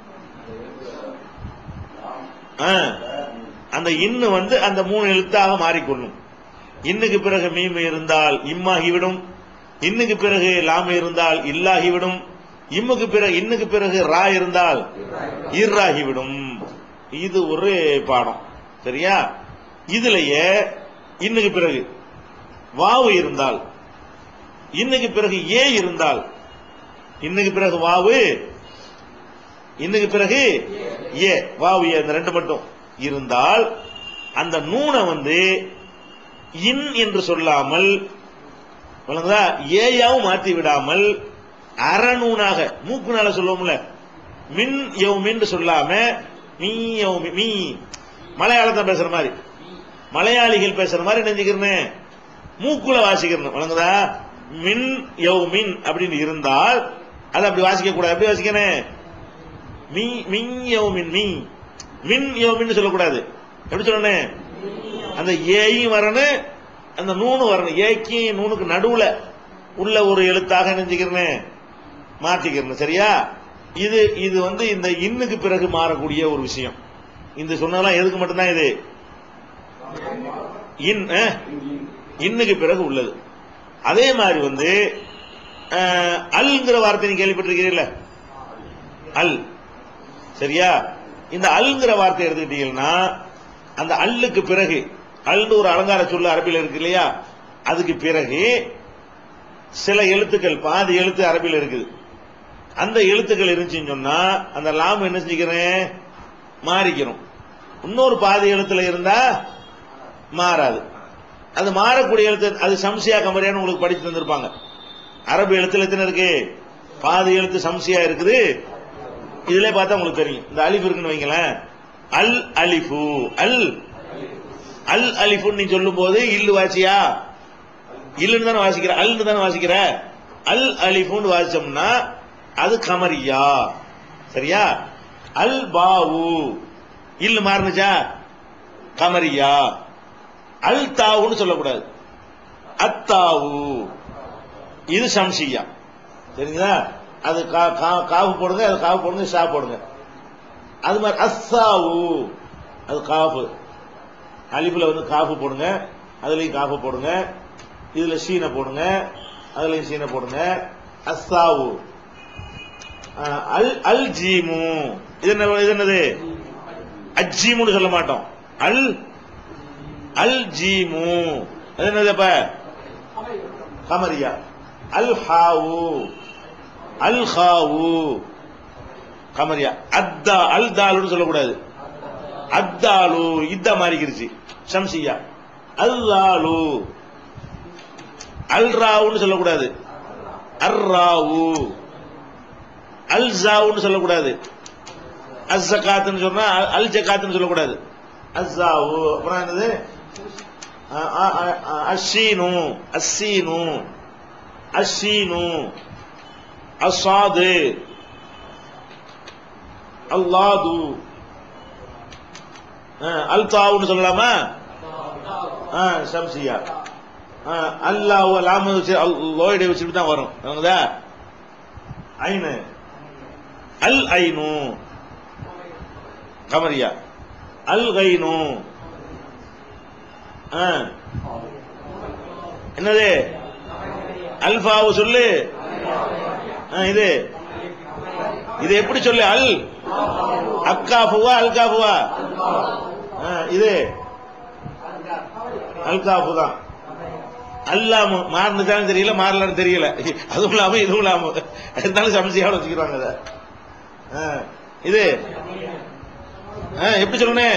அந்த இன்னு வந்து அந்த மூணு எழுத்தாக மாறிக்கொள்ளும் இன்னுக்கு பிறகு மீம் இருந்தால் இம்மாகிவிடும் இன்னுக்கு பிறகு லாம் இருந்தால் இல்லாகிவிடும் இம்முக்கு பிறகு இன்னுக்கு பிறகு ரா இருந்தால் இர்ராகிவிடும் இது ஒரு பாடம் சரியா இதுலயே இன்னுக்கு பிறகு வாவு இருந்தால் இன்னுக்கு பிறகு ஏ இருந்தால் இன்னுக்கு பிறகு வாவு இன்னுக்கு பிறகு ஏ வாவு ஏ இந்த ரெண்டு மட்டும் இருந்தால் அந்த நூனை வந்து இன் என்று சொல்லாமல் விளங்குதா ஏயாவும் மாத்தி விடாமல் அறநூனாக மூக்குனால சொல்லுவோம்ல மின் யௌமின்னு சொல்லாம மீ யௌமி மீ மலையாளத்தை பேசுற மாதிரி மலையாளிகள் பேசுற மாதிரி நினைச்சுக்கிறேன் மூக்குல வாசிக்கிறேன் வழங்குதா மின் யௌமின் அப்படின்னு இருந்தால் அது அப்படி வாசிக்க கூடாது எப்படி வாசிக்கணும் மீ மின் யௌமின் மீ மின் யௌமின்னு சொல்லக்கூடாது எப்படி சொல்லணும் அந்த ஏயும் வரணும் அந்த நூனு வரணும் ஏக்கி நூனுக்கு நடுவுல உள்ள ஒரு எழுத்தாக நினைச்சுக்கிறேன் மாத்திக்கிறேன் சரியா இது இது வந்து இந்த இன்னுக்கு பிறகு மாறக்கூடிய ஒரு விஷயம் இந்த சொன்னதெல்லாம் எதுக்கு மட்டும்தான் இது இன் அஹ், இன்னுக்கு பிறகு உள்ளது அதே மாதிரி வந்து அஹ், அல்ங்கிற வார்த்தை நீங்க கேள்விப்பட்டிருக்கிறீங்களா அல் சரியா இந்த அல்ங்கிற வார்த்தை எடுத்துக்கிட்டீங்கன்னா அந்த அல்லுக்கு பிறகு அல்னு ஒரு அலங்கார சொல்லு அரபியில் இருக்கு இல்லையா அதுக்கு பிறகு சில எழுத்துக்கள் பாதி எழுத்து அரபியில் இருக்குது அந்த எழுத்துக்கள் இருந்துச்சுன்னு சொன்னா அந்த லாம் என்ன செஞ்சுக்கிறேன் மாறிக்கிறோம் இன்னொரு பாதி எழுத்துல இருந்தா மாறாது அது மாறக்கூடிய எழுத்து அது சம்சியா கமரியான்னு உங்களுக்கு படிச்சு தந்திருப்பாங்க அரபு எழுத்துல எத்தனை இருக்கு பாதி எழுத்து சம்சியா இருக்குது இதுல பார்த்தா உங்களுக்கு தெரியும் இந்த அலிஃப் இருக்குன்னு வைங்களேன் அல் அலிஃபு அல் அல் அலிஃபுன்னு நீ சொல்லும் போது இல்லு வாசியா இல்லுன்னு தானே வாசிக்கிற அல்னு தானே வாசிக்கிற அல் அலிஃபுன்னு வாசிச்சோம்னா அது கமரியா சரியா அல் பாவு இல்லு மாறுனுச்சா கமரியா அல் தாவுன்னு சொல்லக்கூடாது அத்தாவு இது சம்சியா சரிங்களா அது கா- கா- காவு போடுங்க அது காவு போடுங்க ஷா போடுங்க அது மாதிரி அஸ்ஸாவு அது காஃபு அலிஃப்ல வந்து காஃபு போடுங்க அதுலயும் காஃபு போடுங்க இதுல சீனை போடுங்க அதுலயும் சீனை போடுங்க அஸ்ஸாவு அஹ், அல் அல் ஜீமு இது என்ன இது என்னது அஜ்ஜீமுன்னு சொல்ல மாட்டோம் அல் அல் ஜீமு அது என்னது அப்ப கமரியா அல் ஹாவு அல் ஹாவு கமரியா அத்தா அல் தாலுன்னு சொல்லக்கூடாது அத்தாலு இத்தா மாறிக்கிருச்சு ஷம்சியா அல்லாலு அல் ராவுன்னு சொல்லக்கூடாது அர்ராவு அல் ஜாவுன்னு சொல்லக்கூடாது அஸ்ஸகாத்துன்னு சொன்னா அல்- அல் ஜகாத்துன்னு சொல்லக்கூடாது அஸ்ஸாவு அப்புறம் என்னது அ- அ- அ- அ- அஷீனு அஸ்ஸீனு அஷீனு அசாது அல்லாது அல் தாவுன்னு சொல்லலாமா ஆ, ஷம்சியா ஆ, அல்லாஹ் லாம வச்சு லோயிடை வச்சுட்டு தான் வரும் விளங்குதா ஐனு அல் ஐனு கமரியா அல் கைனு ஆ. என்னது அல்பாவு சொல்லு ஆ, இது இது எப்படி சொல்லு அல் அக்காஃபுவா அல்காஃபுவா ஆ, இது அல்காஃபு தான் அல்லாம மாறினுச்சாலும் தெரியல மாறலன்னு தெரியல அதுவும் இல்லாம இதுவும் இல்லாம இருந்தாலும் சமசியாவோட வச்சுக்கிறாங்க அதை ஆ, இது ஆ, எப்படி சொல்லணும்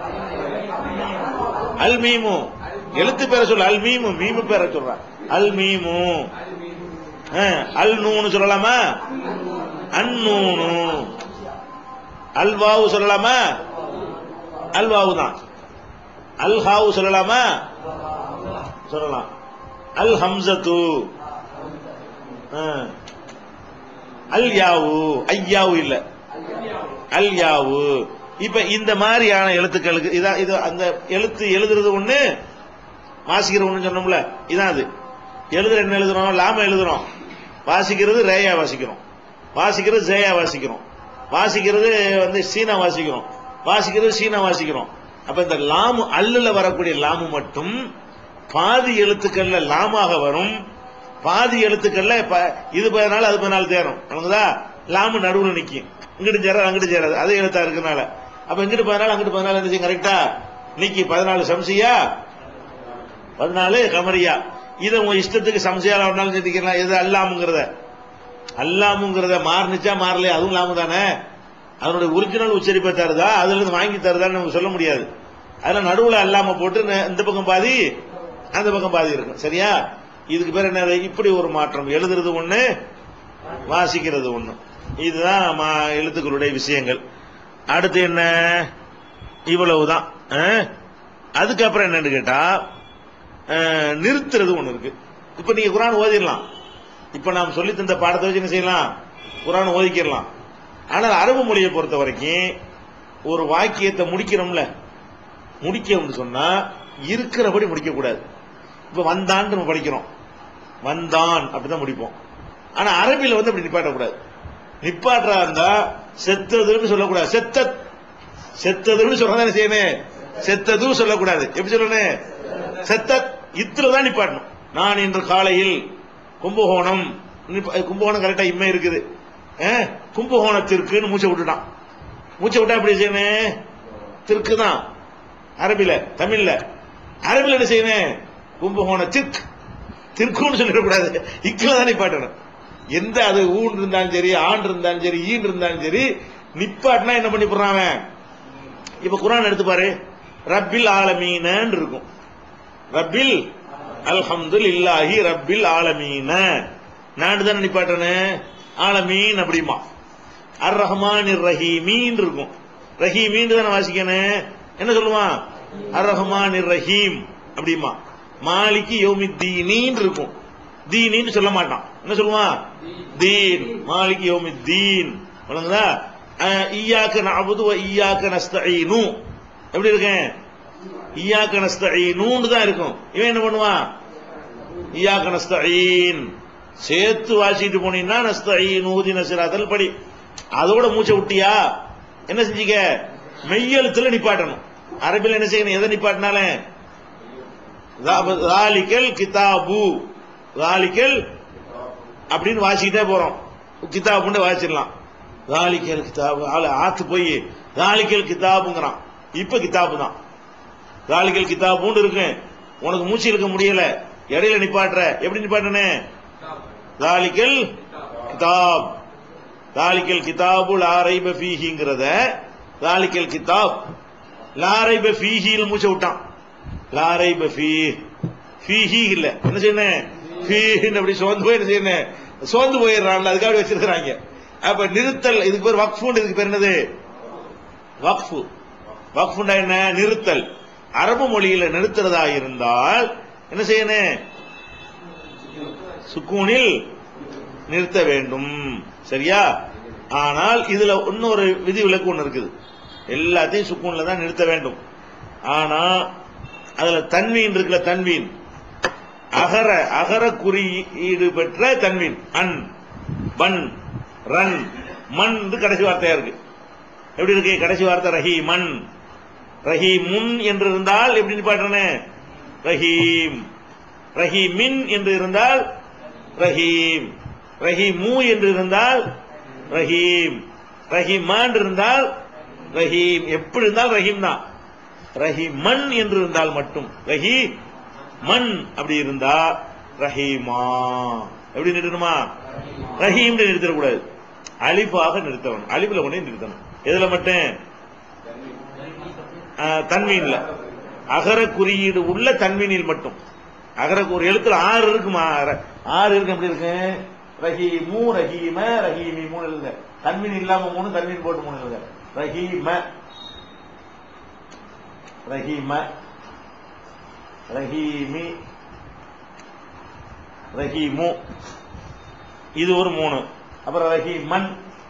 அல் மீமு எழுத்து பேரை சொல்லு அல் மீமு மீமு பேரை சொல்றான் அல் மீமு ஆ, அல் நூனு சொல்லலாமா அந்நூனு அல்வாவு சொல்லலாமா அல்வாவு தான் அல்ஹாவு சொல்லலாமா சொல்லலாம் அல் ஹம்சத்து ஆ. அல் யாவு ஐயாவு இல்ல அல் யாவு இப்ப இந்த மாதிரியான எழுத்துக்களுக்கு இதான் இது அந்த எழுத்து எழுதுறது ஒண்ணு வாசிக்கிற ஒண்ணு சொன்னோம்ல இதான் அது எழுதுற என்ன எழுதுறோம் லாம எழுதுறோம் வாசிக்கிறது ரேயா வாசிக்கிறோம் வாசிக்கிறது ஜேயா வாசிக்கிறோம் வாசிக்கிறது வந்து சீனா வாசிக்கிறோம் வாசிக்கிறது சீனா வாசிக்கிறோம் அப்ப இந்த லாமு அல்லுல வரக்கூடிய லாமு மட்டும் பாதி எழுத்துக்கள்ல லாமாக வரும் பாதி எழுத்துக்கள்ல ப- இது பதினாலு அது பதினாலு தேரும் நமக்குதா லாமு நடுவுல நிக்கும் இங்கிட்டு சேராது அங்கிட்டு சேராது அதே எழுத்தா இருக்கனால அப்ப இங்கிட்டு பதினாலு அங்கிட்டு பதினாலு இருந்துச்சு கரெக்டா நிக்கி பதினாலு சம்சியா பதினாலு கமரியா இதை உங்க இஷ்டத்துக்கு சம்சையால வேணாலும் செஞ்சுக்கலாம் எது அல்லாமுங்கிறத அல்லாமுங்கிறத மாறுனுச்சா மாறலையா அதுவும் லாமு தானே அதனுடைய ஒரிஜினல் உச்சரிப்பை தருதா அதுல இருந்து வாங்கி தருதான்னு நமக்கு சொல்ல முடியாது அதுல நடுவுல அல்லாம போட்டு ந- இந்த பக்கம் பாதி அந்த பக்கம் பாதி இருக்கும் சரியா இதுக்கு பேர் என்ன இப்படி ஒரு மாற்றம் எழுதுறது ஒண்ணு வாசிக்கிறது ஒண்ணு இதுதான் மா- எழுத்துக்களுடைய விஷயங்கள் அடுத்து என்ன இவ்வளவுதான் அஹ்? அதுக்கப்புறம் என்னன்னு கேட்டா அஹ், நிறுத்துறது ஒண்ணு இருக்கு இப்ப நீங்க குரான் ஓதிடலாம் இப்ப நாம் சொல்லி தந்த பாடத்தை வச்சு என்ன செய்யலாம் குரான் ஓதிக்கிடலாம் ஆனால் அரபு மொழியை பொறுத்த வரைக்கும் ஒரு வாக்கியத்தை முடிக்கிறோம்ல முடிக்கணும்னு சொன்னா இருக்கிறபடி முடிக்க கூடாது இப்ப வந்தான்னு நம்ம படிக்கிறோம் வந்தான் அப்படிதான் முடிப்போம் ஆனா அரபில வந்து அப்படி நிப்பாட்டக்கூடாது நிப்பாட்டுறா இருந்தா செத்ததுன்னு சொல்லக்கூடாது செத்த செத்ததுன்னு சொன்னா என்ன செய்யணும் செத்ததும் சொல்லக்கூடாது எப்படி சொல்லணும் செத்த இத்துல தான் நிப்பாட்டணும் நான் இன்று காலையில் கும்பகோணம் நிப்ப- கும்பகோணம் கரெக்டா இம்மை இருக்குது அஹ், கும்பகோணத்திற்குன்னு மூச்சை விட்டுட்டான் மூச்சை விட்டா எப்படி செய்யணும் திருக்கு தான் அரபில தமிழ்ல அரபில என்ன செய்யணும் கும்பகோணத்திற்கு திருக்குன்னு சொல்லிடக்கூடாது இக்கில தான் நிப்பாட்டணும் எந்த அது ஊன் இருந்தாலும் சரி ஆண் இருந்தாலும் சரி ஈன் இருந்தாலும் சரி நிப்பாட்டினா என்ன பண்ணி போடுறான் அவன் இப்ப குரான் எடுத்து பாரு ரப்பில் ஆலமீனன்னு இருக்கும் ரப்பில் அல்ஹம்துல் இல்லாஹி ரப்பில் ஆலமீன நான் தானே நிப்பாட்டனு ஆலமீன் அப்படிமா அர் ரஹ்மான் ரஹீமீன் இருக்கும் ரஹீமீன் தானே வாசிக்கணும் என்ன சொல்லுவான் அர் ரஹ்மான் ரஹீம் அப்படிமா மாலிக்கு யோமி தீனின்னு இருக்கும் தீனின்னு சொல்ல மாட்டான் என்ன சொல்லுவான் தீன் மாலிக்கு யோமி தீன் வழங்குதா ஈயாக்க நஅபுது வ ஈயாக்க நஸ்தஈனு எப்படி இருக்கேன் ஈயாக்க நஸ்தஈனுன்னு தான் இருக்கும் இவன் என்ன பண்ணுவான் ஈயாக்க நஸ்தஈன் சேர்த்து வாசிட்டு போனீங்கன்னா நஸ்தஈன் ஊதி நசிராத்தல் படி அதோட மூச்சை விட்டியா என்ன செஞ்சீங்க மெய்யெழுத்துல நிப்பாட்டணும் அரபில் என்ன செய்யணும் எதை நிப்பாட்டினாலே ராலிக்கல் கிதாபு ராலிக்கல் அப்படின்னு வாசிக்கிட்டே போறோம் கிதாபுன்னு வாசிடலாம் ராலிக்கல் கிதாபு ஆளு ஆத்து போய் ராலிக்கல் கிதாபுங்கிறான் இப்ப கிதாபு தான் ராலிக்கல் கிதாபுன்னு இருக்கு உனக்கு மூச்சு இருக்க முடியல இடையில நிப்பாட்டுற எப்படி நிப்பாட்டனே ராலிக்கல் கிதாப் ராலிக்கல் கிதாபு லாரைப ஃபீஹிங்கிறத ராலிக்கல் கிதாப் லாரைப ஃபீஹியில் மூச்சை விட்டான் லாரைப ஃபீ ஃபீஹி இல்ல என்ன செய்யணும் ஃபீஹின்னு அப்படி சோர்ந்து போய் என்ன செய்யணும் சோர்ந்து போயிடுறான்ல அதுக்காக வச்சிருக்கிறாங்க அப்ப நிறுத்தல் இதுக்கு பேர் வக்ஃபுன்னு இதுக்கு பேர் என்னது வக்ஃபு வக்ஃபுண்டா என்ன நிறுத்தல் அரபு மொழியில நிறுத்துறதா இருந்தால் என்ன செய்யணும் சுக்கூனில் நிறுத்த வேண்டும் சரியா ஆனால் இதுல இன்னொரு விதி விலக்கு ஒண்ணு இருக்குது எல்லாத்தையும் சுக்கூன்ல தான் நிறுத்த வேண்டும் ஆனா அதுல தன்வீன் இருக்குல்ல தன்வீன் அகர அகர குறியீடு பெற்ற தன்வீன் அன் பன் ரன் மன் இது கடைசி வார்த்தையா இருக்கு எப்படி இருக்கு கடைசி வார்த்தை ரஹீமன் ரஹீமுன் என்று இருந்தால் எப்படி நிப்பாட்டனே ரஹீம் ரஹீமின் என்று இருந்தால் ரஹீம் ரஹீமு என்று இருந்தால் ரஹீம் ரஹீமான் இருந்தால் ரஹீம் எப்படி இருந்தால் ரஹீம் தான் ரஹீமன் என்று இருந்தால் மட்டும் ரஹீ மன் அப்படி இருந்தா ரஹீமா எப்படி நிறுத்தணுமா ரஹீம் நிறுத்தக்கூடாது அலிஃபாக நிறுத்தணும் அலிஃபில் கொண்டே நிறுத்தணும் எதுல மட்டும் ஆ, தன்வீன்ல அகர குறியீடு உள்ள தன்வீனில் மட்டும் அகர ஒரு எழுத்துல ஆறு இருக்குமா அர- ஆறு இருக்கு எப்படி இருக்கு ரஹீமு ரஹீம ரஹீமி மூணு எழுதுங்க தன்வீன் இல்லாம மூணு தன்வீன் போட்டு மூணு எழுதுங்க ரஹீம ரஹீம ரஹீமி ரஹீமு இது ஒரு மூணு அப்புறம் ரஹீமன்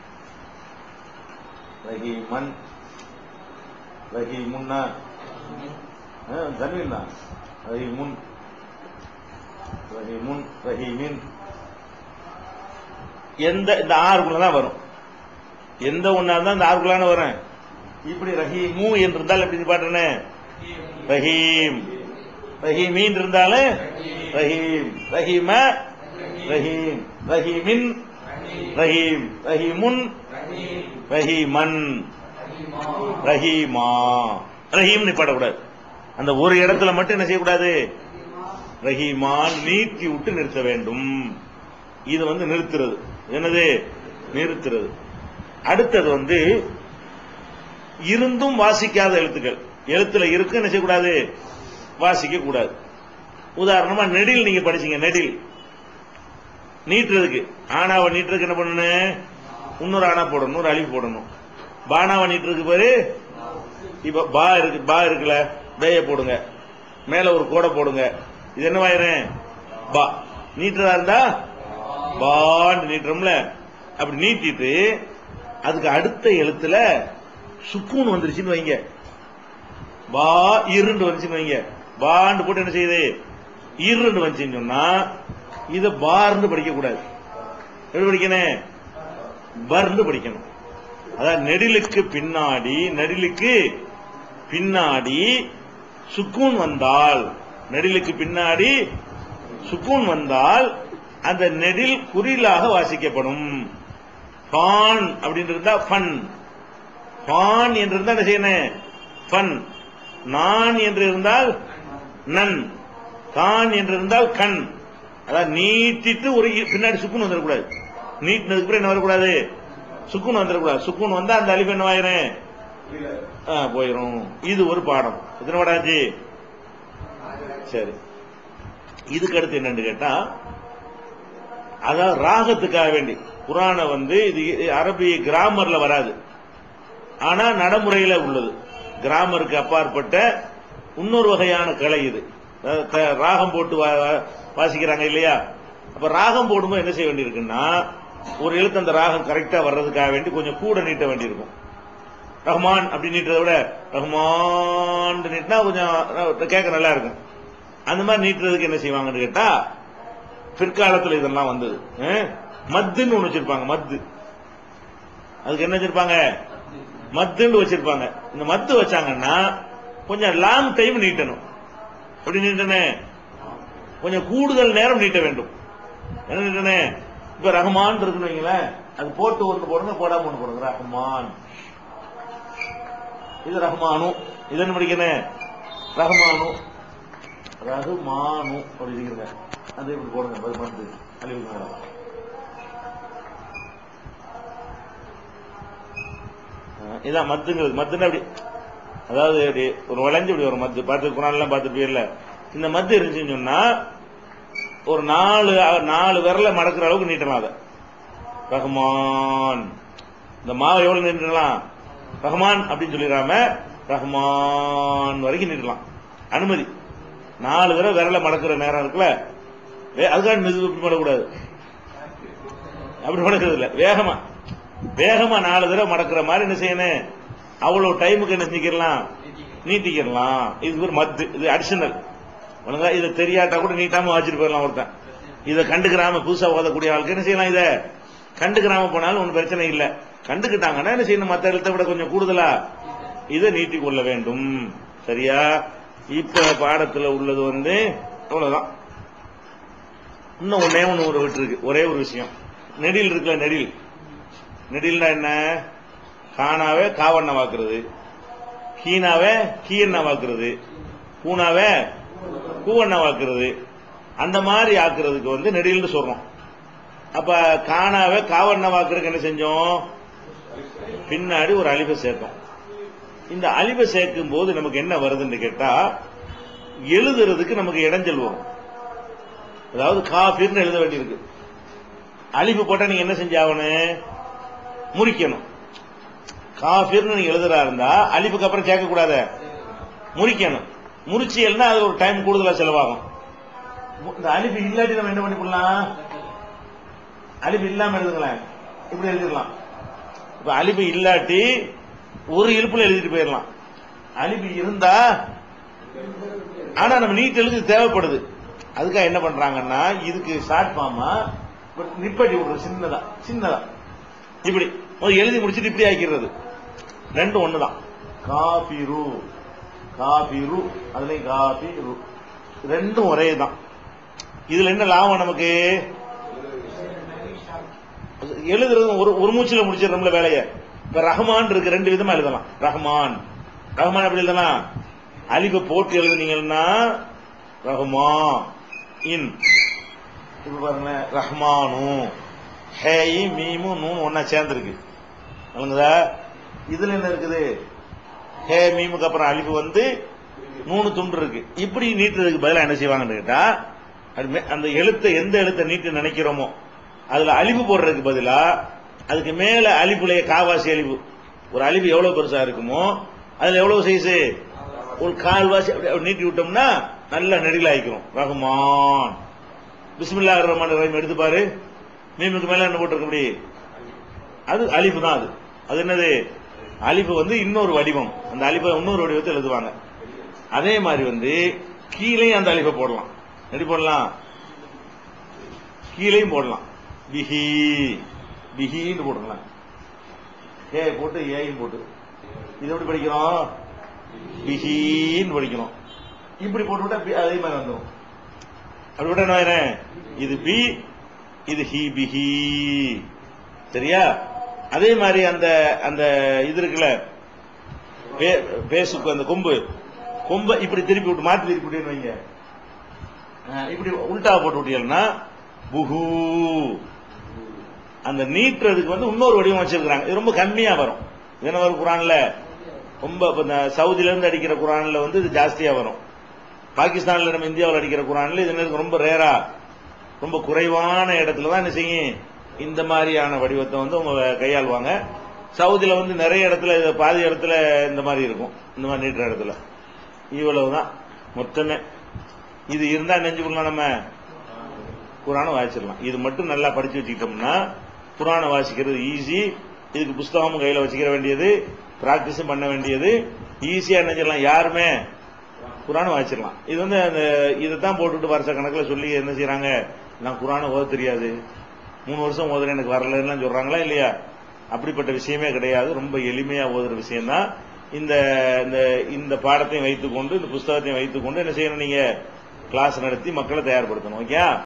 ரஹீமன் ரஹீமுன்னா தன்வீன் தான் ரஹீமுன் ரஹீமுன் ரஹீமின் எந்த இந்த ஆறுக்குள்ள தான் வரும் எந்த ஒண்ணா இருந்தா இந்த ஆறுக்குள்ளான வரும் இப்படி ரஹீமு என்று இருந்தால் எப்படி பாட்டுனே ரஹீம் ரஹீமீன் இருந்தாலும் ரஹீம் ரஹீம ரஹீம் ரஹீமின் ரஹீம் ரஹீமுன் ரஹீமன் ரஹீமா ரஹீம் நிப்பாடக்கூடாது அந்த ஒரு இடத்துல மட்டும் என்ன செய்யக்கூடாது ரஹீமான் நீட்டி விட்டு நிறுத்த வேண்டும் இது வந்து நிறுத்துறது என்னது நிறுத்துறது அடுத்தது வந்து இருந்தும் வாசிக்காத எழுத்துக்கள் எழுத்துல இருக்கு என்ன செய்யக்கூடாது வாசிக்க கூடாது உதாரணமா நெடில் நீங்க படிச்சீங்க நெடில் நீட்டுறதுக்கு ஆனாவை நீட்டுறதுக்கு என்ன பண்ணணும் இன்னொரு ஆனா போடணும் ஒரு அழிவு போடணும் பானாவை நீட்டுறதுக்கு பேரு இப்ப பா இருக்கு பா இருக்குல்ல பேய போடுங்க மேல ஒரு கோடை போடுங்க இது என்னவாயிரும் பா நீட்டுறதா இருந்தா பான்னு நீட்டுறோம்ல அப்படி நீட்டிட்டு அதுக்கு அடுத்த எழுத்துல சுக்கூன் வந்துருச்சுன்னு வைங்க பா இருண்டு வந்துச்சுன்னு வைங்க பாண்டு போட்டு என்ன செய்யுது இருண்டு வந்துச்சுன்னு சொன்னா இத பார்ந்து படிக்க கூடாது எப்படி படிக்கணும் பர்ந்து படிக்கணும் அதாவது நெடிலுக்கு பின்னாடி நெடிலுக்கு பின்னாடி சுக்கூன் வந்தால் நெடிலுக்கு பின்னாடி சுக்கூன் வந்தால் அந்த நெடில் குறிலாக வாசிக்கப்படும் பான் அப்படின்னு இருந்தா ஃபன் பான் என்று இருந்தால் என்ன செய்யணும் ஃபன் நான் என்று இருந்தால் நன் கான் என்று இருந்தால் கண் அதாவது நீட்டிட்டு ஒரு இ- பின்னாடி சுக்குன் வந்துடக்கூடாது நீட்டினதுக்கு அப்புறம் என்ன வரக்கூடாது சுக்குன் வந்துடக்கூடாது சுக்குன் வந்தா அந்த அழிவு என்னவாயிரும் ஆ, போயிரும் இது ஒரு பாடம் எத்தனை பாடம் ஆச்சு சரி இதுக்கு அடுத்து என்னன்னு கேட்டா அதாவது ராகத்துக்காக வேண்டி குரானை வந்து இது அரபி கிராமர்ல வராது ஆனா நடைமுறையில உள்ளது கிராமருக்கு அப்பாற்பட்ட இன்னொரு வகையான கலை இது அதாவது த- ராகம் போட்டு வா- வா- வாசிக்கிறாங்க இல்லையா அப்ப ராகம் போடும்போது என்ன செய்ய வேண்டியிருக்குன்னா ஒரு எழுத்து அந்த ராகம் கரெக்டா வர்றதுக்காக வேண்டி கொஞ்சம் கூட நீட்ட வேண்டியிருக்கும் ரஹ்மான் அப்படி நீட்டுறதை விட ரஹ்மான் நீட்டினா கொஞ்சம் கேட்க நல்லா இருக்கும் அந்த மாதிரி நீட்டுறதுக்கு என்ன செய்வாங்கன்னு கேட்டா பிற்காலத்துல இதெல்லாம் வந்தது அஹ், மத்துன்னு ஒண்ணு வச்சிருப்பாங்க மத்து அதுக்கு என்ன வச்சிருப்பாங்க மத்துன்னு வச்சிருப்பாங்க இந்த மத்து வச்சாங்கன்னா கொஞ்சம் லாங் டைம் நீட்டணும் எப்படி நீட்டனே கொஞ்சம் கூடுதல் நேரம் நீட்ட வேண்டும் என்ன நீட்டனே இப்ப ரஹ்மான் இருக்குன்னு வைங்களேன் அது போட்டு ஒன்று போடுங்க போடாம ஒன்று போடுங்க ரஹ்மான் இது ரஹ்மானு இது என்ன படிக்கணும் ரஹ்மானு ரஹ்மானு அப்படி இருக்கிறங்க அது இப்படி போடுங்க அது மத்து அழிவு மேடம் அஹ் இதான் மத்துங்கிறது மத்துன்னா அப்படி அதாவது அப்படி ஒரு வளைஞ்சு இப்படி ஒரு மத்து பார்த்து குரான்லாம் பார்த்துருப்பீங்கல்ல இந்த மத்து இருந்துச்சுன்னு சொன்னா ஒரு நாலு நாலு விரல மடக்கிற அளவுக்கு நீட்டலாம் அதை ரஹ்மான் இந்த மாவை எவ்வளவு நீட்டலாம் ரஹ்மான் அப்படின்னு சொல்லிடாம ரஹ்மான் வரைக்கும் நீட்டலாம் அனுமதி நாலு தடவை விரல மடக்கிற நேரம் இருக்குல்ல வே- அதுக்காக மெது பண்ணக்கூடாது அப்படி மடக்கிறது இல்ல வேகமா வேகமா நாலு தடவை மடக்கிற மாதிரி என்ன செய்யணும் அவ்வளவு டைமுக்கு என்ன செஞ்சுக்கலாம் நீட்டிக்கிடலாம் இது ஒரு மத்து இது அடிஷனல் ஒழுங்கா இதை தெரியாட்டா கூட நீட்டாம வச்சுட்டு போயிடலாம் ஒருத்தன் இதை கண்டுக்கிறாம புதுசா ஓதக்கூடிய ஆளுக்கு என்ன செய்யலாம் இதை கண்டுக்கிறாம போனாலும் ஒன்றும் பிரச்சனை இல்லை கண்டுக்கிட்டாங்கன்னா என்ன செய்யணும் மத்த எழுத்தை விட கொஞ்சம் கூடுதலா இதை நீட்டிக் கொள்ள வேண்டும் சரியா இப்ப பாடத்துல உள்ளது வந்து அவ்வளவுதான் இன்னும் ஒன்னே ஒன்று ஒரு விட்டு இருக்கு ஒரே ஒரு விஷயம் நெடில் இருக்குல்ல நெடில் நெடில்னா என்ன காணாவே காவண்ண வாக்குறது கீனாவே கீயண்ண வாக்குறது பூனாவே பூவண்ண வாக்குறது அந்த மாதிரி ஆக்குறதுக்கு வந்து நெடில்னு சொல்றோம் அப்ப காணாவே காவண்ண வாக்குறதுக்கு என்ன செஞ்சோம் பின்னாடி ஒரு அழிவை சேர்த்தோம் இந்த அழிவை சேர்க்கும் போது நமக்கு என்ன வருதுன்னு கேட்டா எழுதுறதுக்கு நமக்கு இடைஞ்சல் வரும் அதாவது காஃபிர்னு எழுத வேண்டியிருக்கு அழிவு போட்டா நீங்க என்ன செஞ்சாகணும் முறிக்கணும் காஃபிர்னு நீங்க எழுதுறா இருந்தா அழிவுக்கு அப்புறம் சேர்க்க கூடாத முறிக்கணும் முறிச்சு எழுந்தா அது ஒரு டைம் கூடுதலா செலவாகும் இந்த அலிஃபு இல்லாட்டி நம்ம என்ன பண்ணி போடலாம் அலிஃபு இல்லாம எழுதுங்களேன் இப்படி எழுதிடலாம் இப்ப அலிஃபு இல்லாட்டி ஒரு இழுப்புல எழுதிட்டு போயிடலாம் அலிஃபு இருந்தா ஆனா நம்ம நீட் எழுதி தேவைப்படுது அதுக்காக என்ன பண்றாங்கன்னா இதுக்கு ஷார்ட் ஃபார்மா நிப்பட்டி விடுறது சின்னதா சின்னதா இப்படி முதல்ல எழுதி முடிச்சிட்டு இப்படி ஆக்கிடுறது ரெண்டும் ஒண்ணுதான் காபிரு காபிரு அதுலயும் காபிரு ரெண்டும் ஒரே தான் இதுல என்ன லாபம் நமக்கு எழுதுறது ஒரு ஒரு மூச்சுல முடிச்சிடறோம்ல வேலையை இப்ப ரஹ்மான் இருக்கு ரெண்டு விதமா எழுதலாம் ரஹ்மான் ரஹ்மான் எப்படி எழுதலாம் அலிப போட்டு எழுதுனீங்கன்னா ரஹ்மா இன் இப்ப பாருங்க ரஹ்மானு ஹேயி மீமு நூன் ஒன்னா சேர்ந்துருக்கு விளங்குதா இதுல என்ன இருக்குது ஹே மீமுக்கு அப்புறம் அலிபு வந்து மூணு துண்டு இருக்கு இப்படி நீட்டுறதுக்கு பதிலா என்ன செய்வாங்கன்னு கேட்டா அது மே- அந்த எழுத்தை எந்த எழுத்தை நீட்டு நினைக்கிறோமோ அதுல அலிபு போடுறதுக்கு பதிலா அதுக்கு மேல அலிபுலைய காவாசி அலிபு ஒரு அலிபு எவ்வளவு பெருசா இருக்குமோ அதுல எவ்வளவு சைஸ் ஒரு கால்வாசி அப்படி அப்படி நீட்டி விட்டோம்னா நல்ல நெடில ஆயிக்கிறோம் ரஹ்மான் பிஸ்மில்லா ரஹ்மான் ரஹீம் எடுத்து பாரு மீமுக்கு மேல என்ன போட்டிருக்க அப்படி அது அலிஃபு தான் அது அது என்னது அலிஃபு வந்து இன்னொரு வடிவம் அந்த அலிஃபை இன்னொரு வடிவத்தை எழுதுவாங்க அதே மாதிரி வந்து கீழேயும் அந்த அலிஃபை போடலாம் எப்படி போடலாம் கீழேயும் போடலாம் பிஹி பிஹின்னு போட்டுக்கலாம் ஏ போட்டு ஏயும் போட்டு இது எப்படி படிக்கிறோம் பிஹின்னு படிக்கிறோம் இப்படி போட்டு விட்டா பி- அதே மாதிரி வந்துடும் அப்படி விட்டா என்ன ஆயிரும்? இது பி இது ஹி பிஹி சரியா அதே மாதிரி அந்த அந்த இது இருக்குல்ல பே- பேசுக்கு அந்த கொம்பு கொம்பை இப்படி திருப்பி விட்டு மாத்தி திருப்பி விட்டேன்னு வைங்க அஹ் இப்படி உல்டா போட்டு விட்டீங்கன்னா புஹு அந்த நீட்டுறதுக்கு வந்து இன்னொரு வடிவம் வச்சிருக்காங்க இது ரொம்ப கம்மியா வரும் இது என்ன வரும் குரான்ல ரொம்ப இப்ப இந்த சவுதியில இருந்து அடிக்கிற குரான்ல வந்து இது ஜாஸ்தியா வரும் பாகிஸ்தான்ல நம்ம இந்தியாவில் அடிக்கிற குரான்ல இது என்ன ரொம்ப ரேரா ரொம்ப குறைவான இடத்துல தான் என்ன செய்யும் இந்த மாதிரியான வடிவத்தை வந்து அவங்க கையாளுவாங்க சவுதியில வந்து நிறைய இடத்துல இது பாதி இடத்துல இந்த மாதிரி இருக்கும் இந்த மாதிரி நீட்டுற இடத்துல இவ்வளவுதான் மொத்தமே இது இருந்தா நெஞ்சுக்கலாம் நம்ம குரானை வாசிச்சிடலாம் இது மட்டும் நல்லா படிச்சு வச்சுக்கிட்டோம்னா குரானை வாசிக்கிறது ஈஸி இதுக்கு புஸ்தகமும் கையில வச்சுக்கிற வேண்டியது பிராக்டிஸும் பண்ண வேண்டியது ஈஸியா நினைச்சிடலாம் யாருமே குரானை வாசிச்சிடலாம் இது வந்து அந்த இதை தான் போட்டுட்டு வருஷ கணக்கில் சொல்லி என்ன செய்றாங்க நான் குரானை ஓத தெரியாது மூணு வருஷம் ஓதுறேன் எனக்கு வரலன்னு சொல்றாங்களா இல்லையா அப்படிப்பட்ட விஷயமே கிடையாது ரொம்ப எளிமையா ஓதுற விஷயம்தான் இந்த இந்த இந்த பாடத்தையும் வைத்துக்கொண்டு இந்த புஸ்தகத்தையும் வைத்துக்கொண்டு என்ன செய்யணும் நீங்க கிளாஸ் நடத்தி மக்களை தயார்படுத்தணும் ஓகே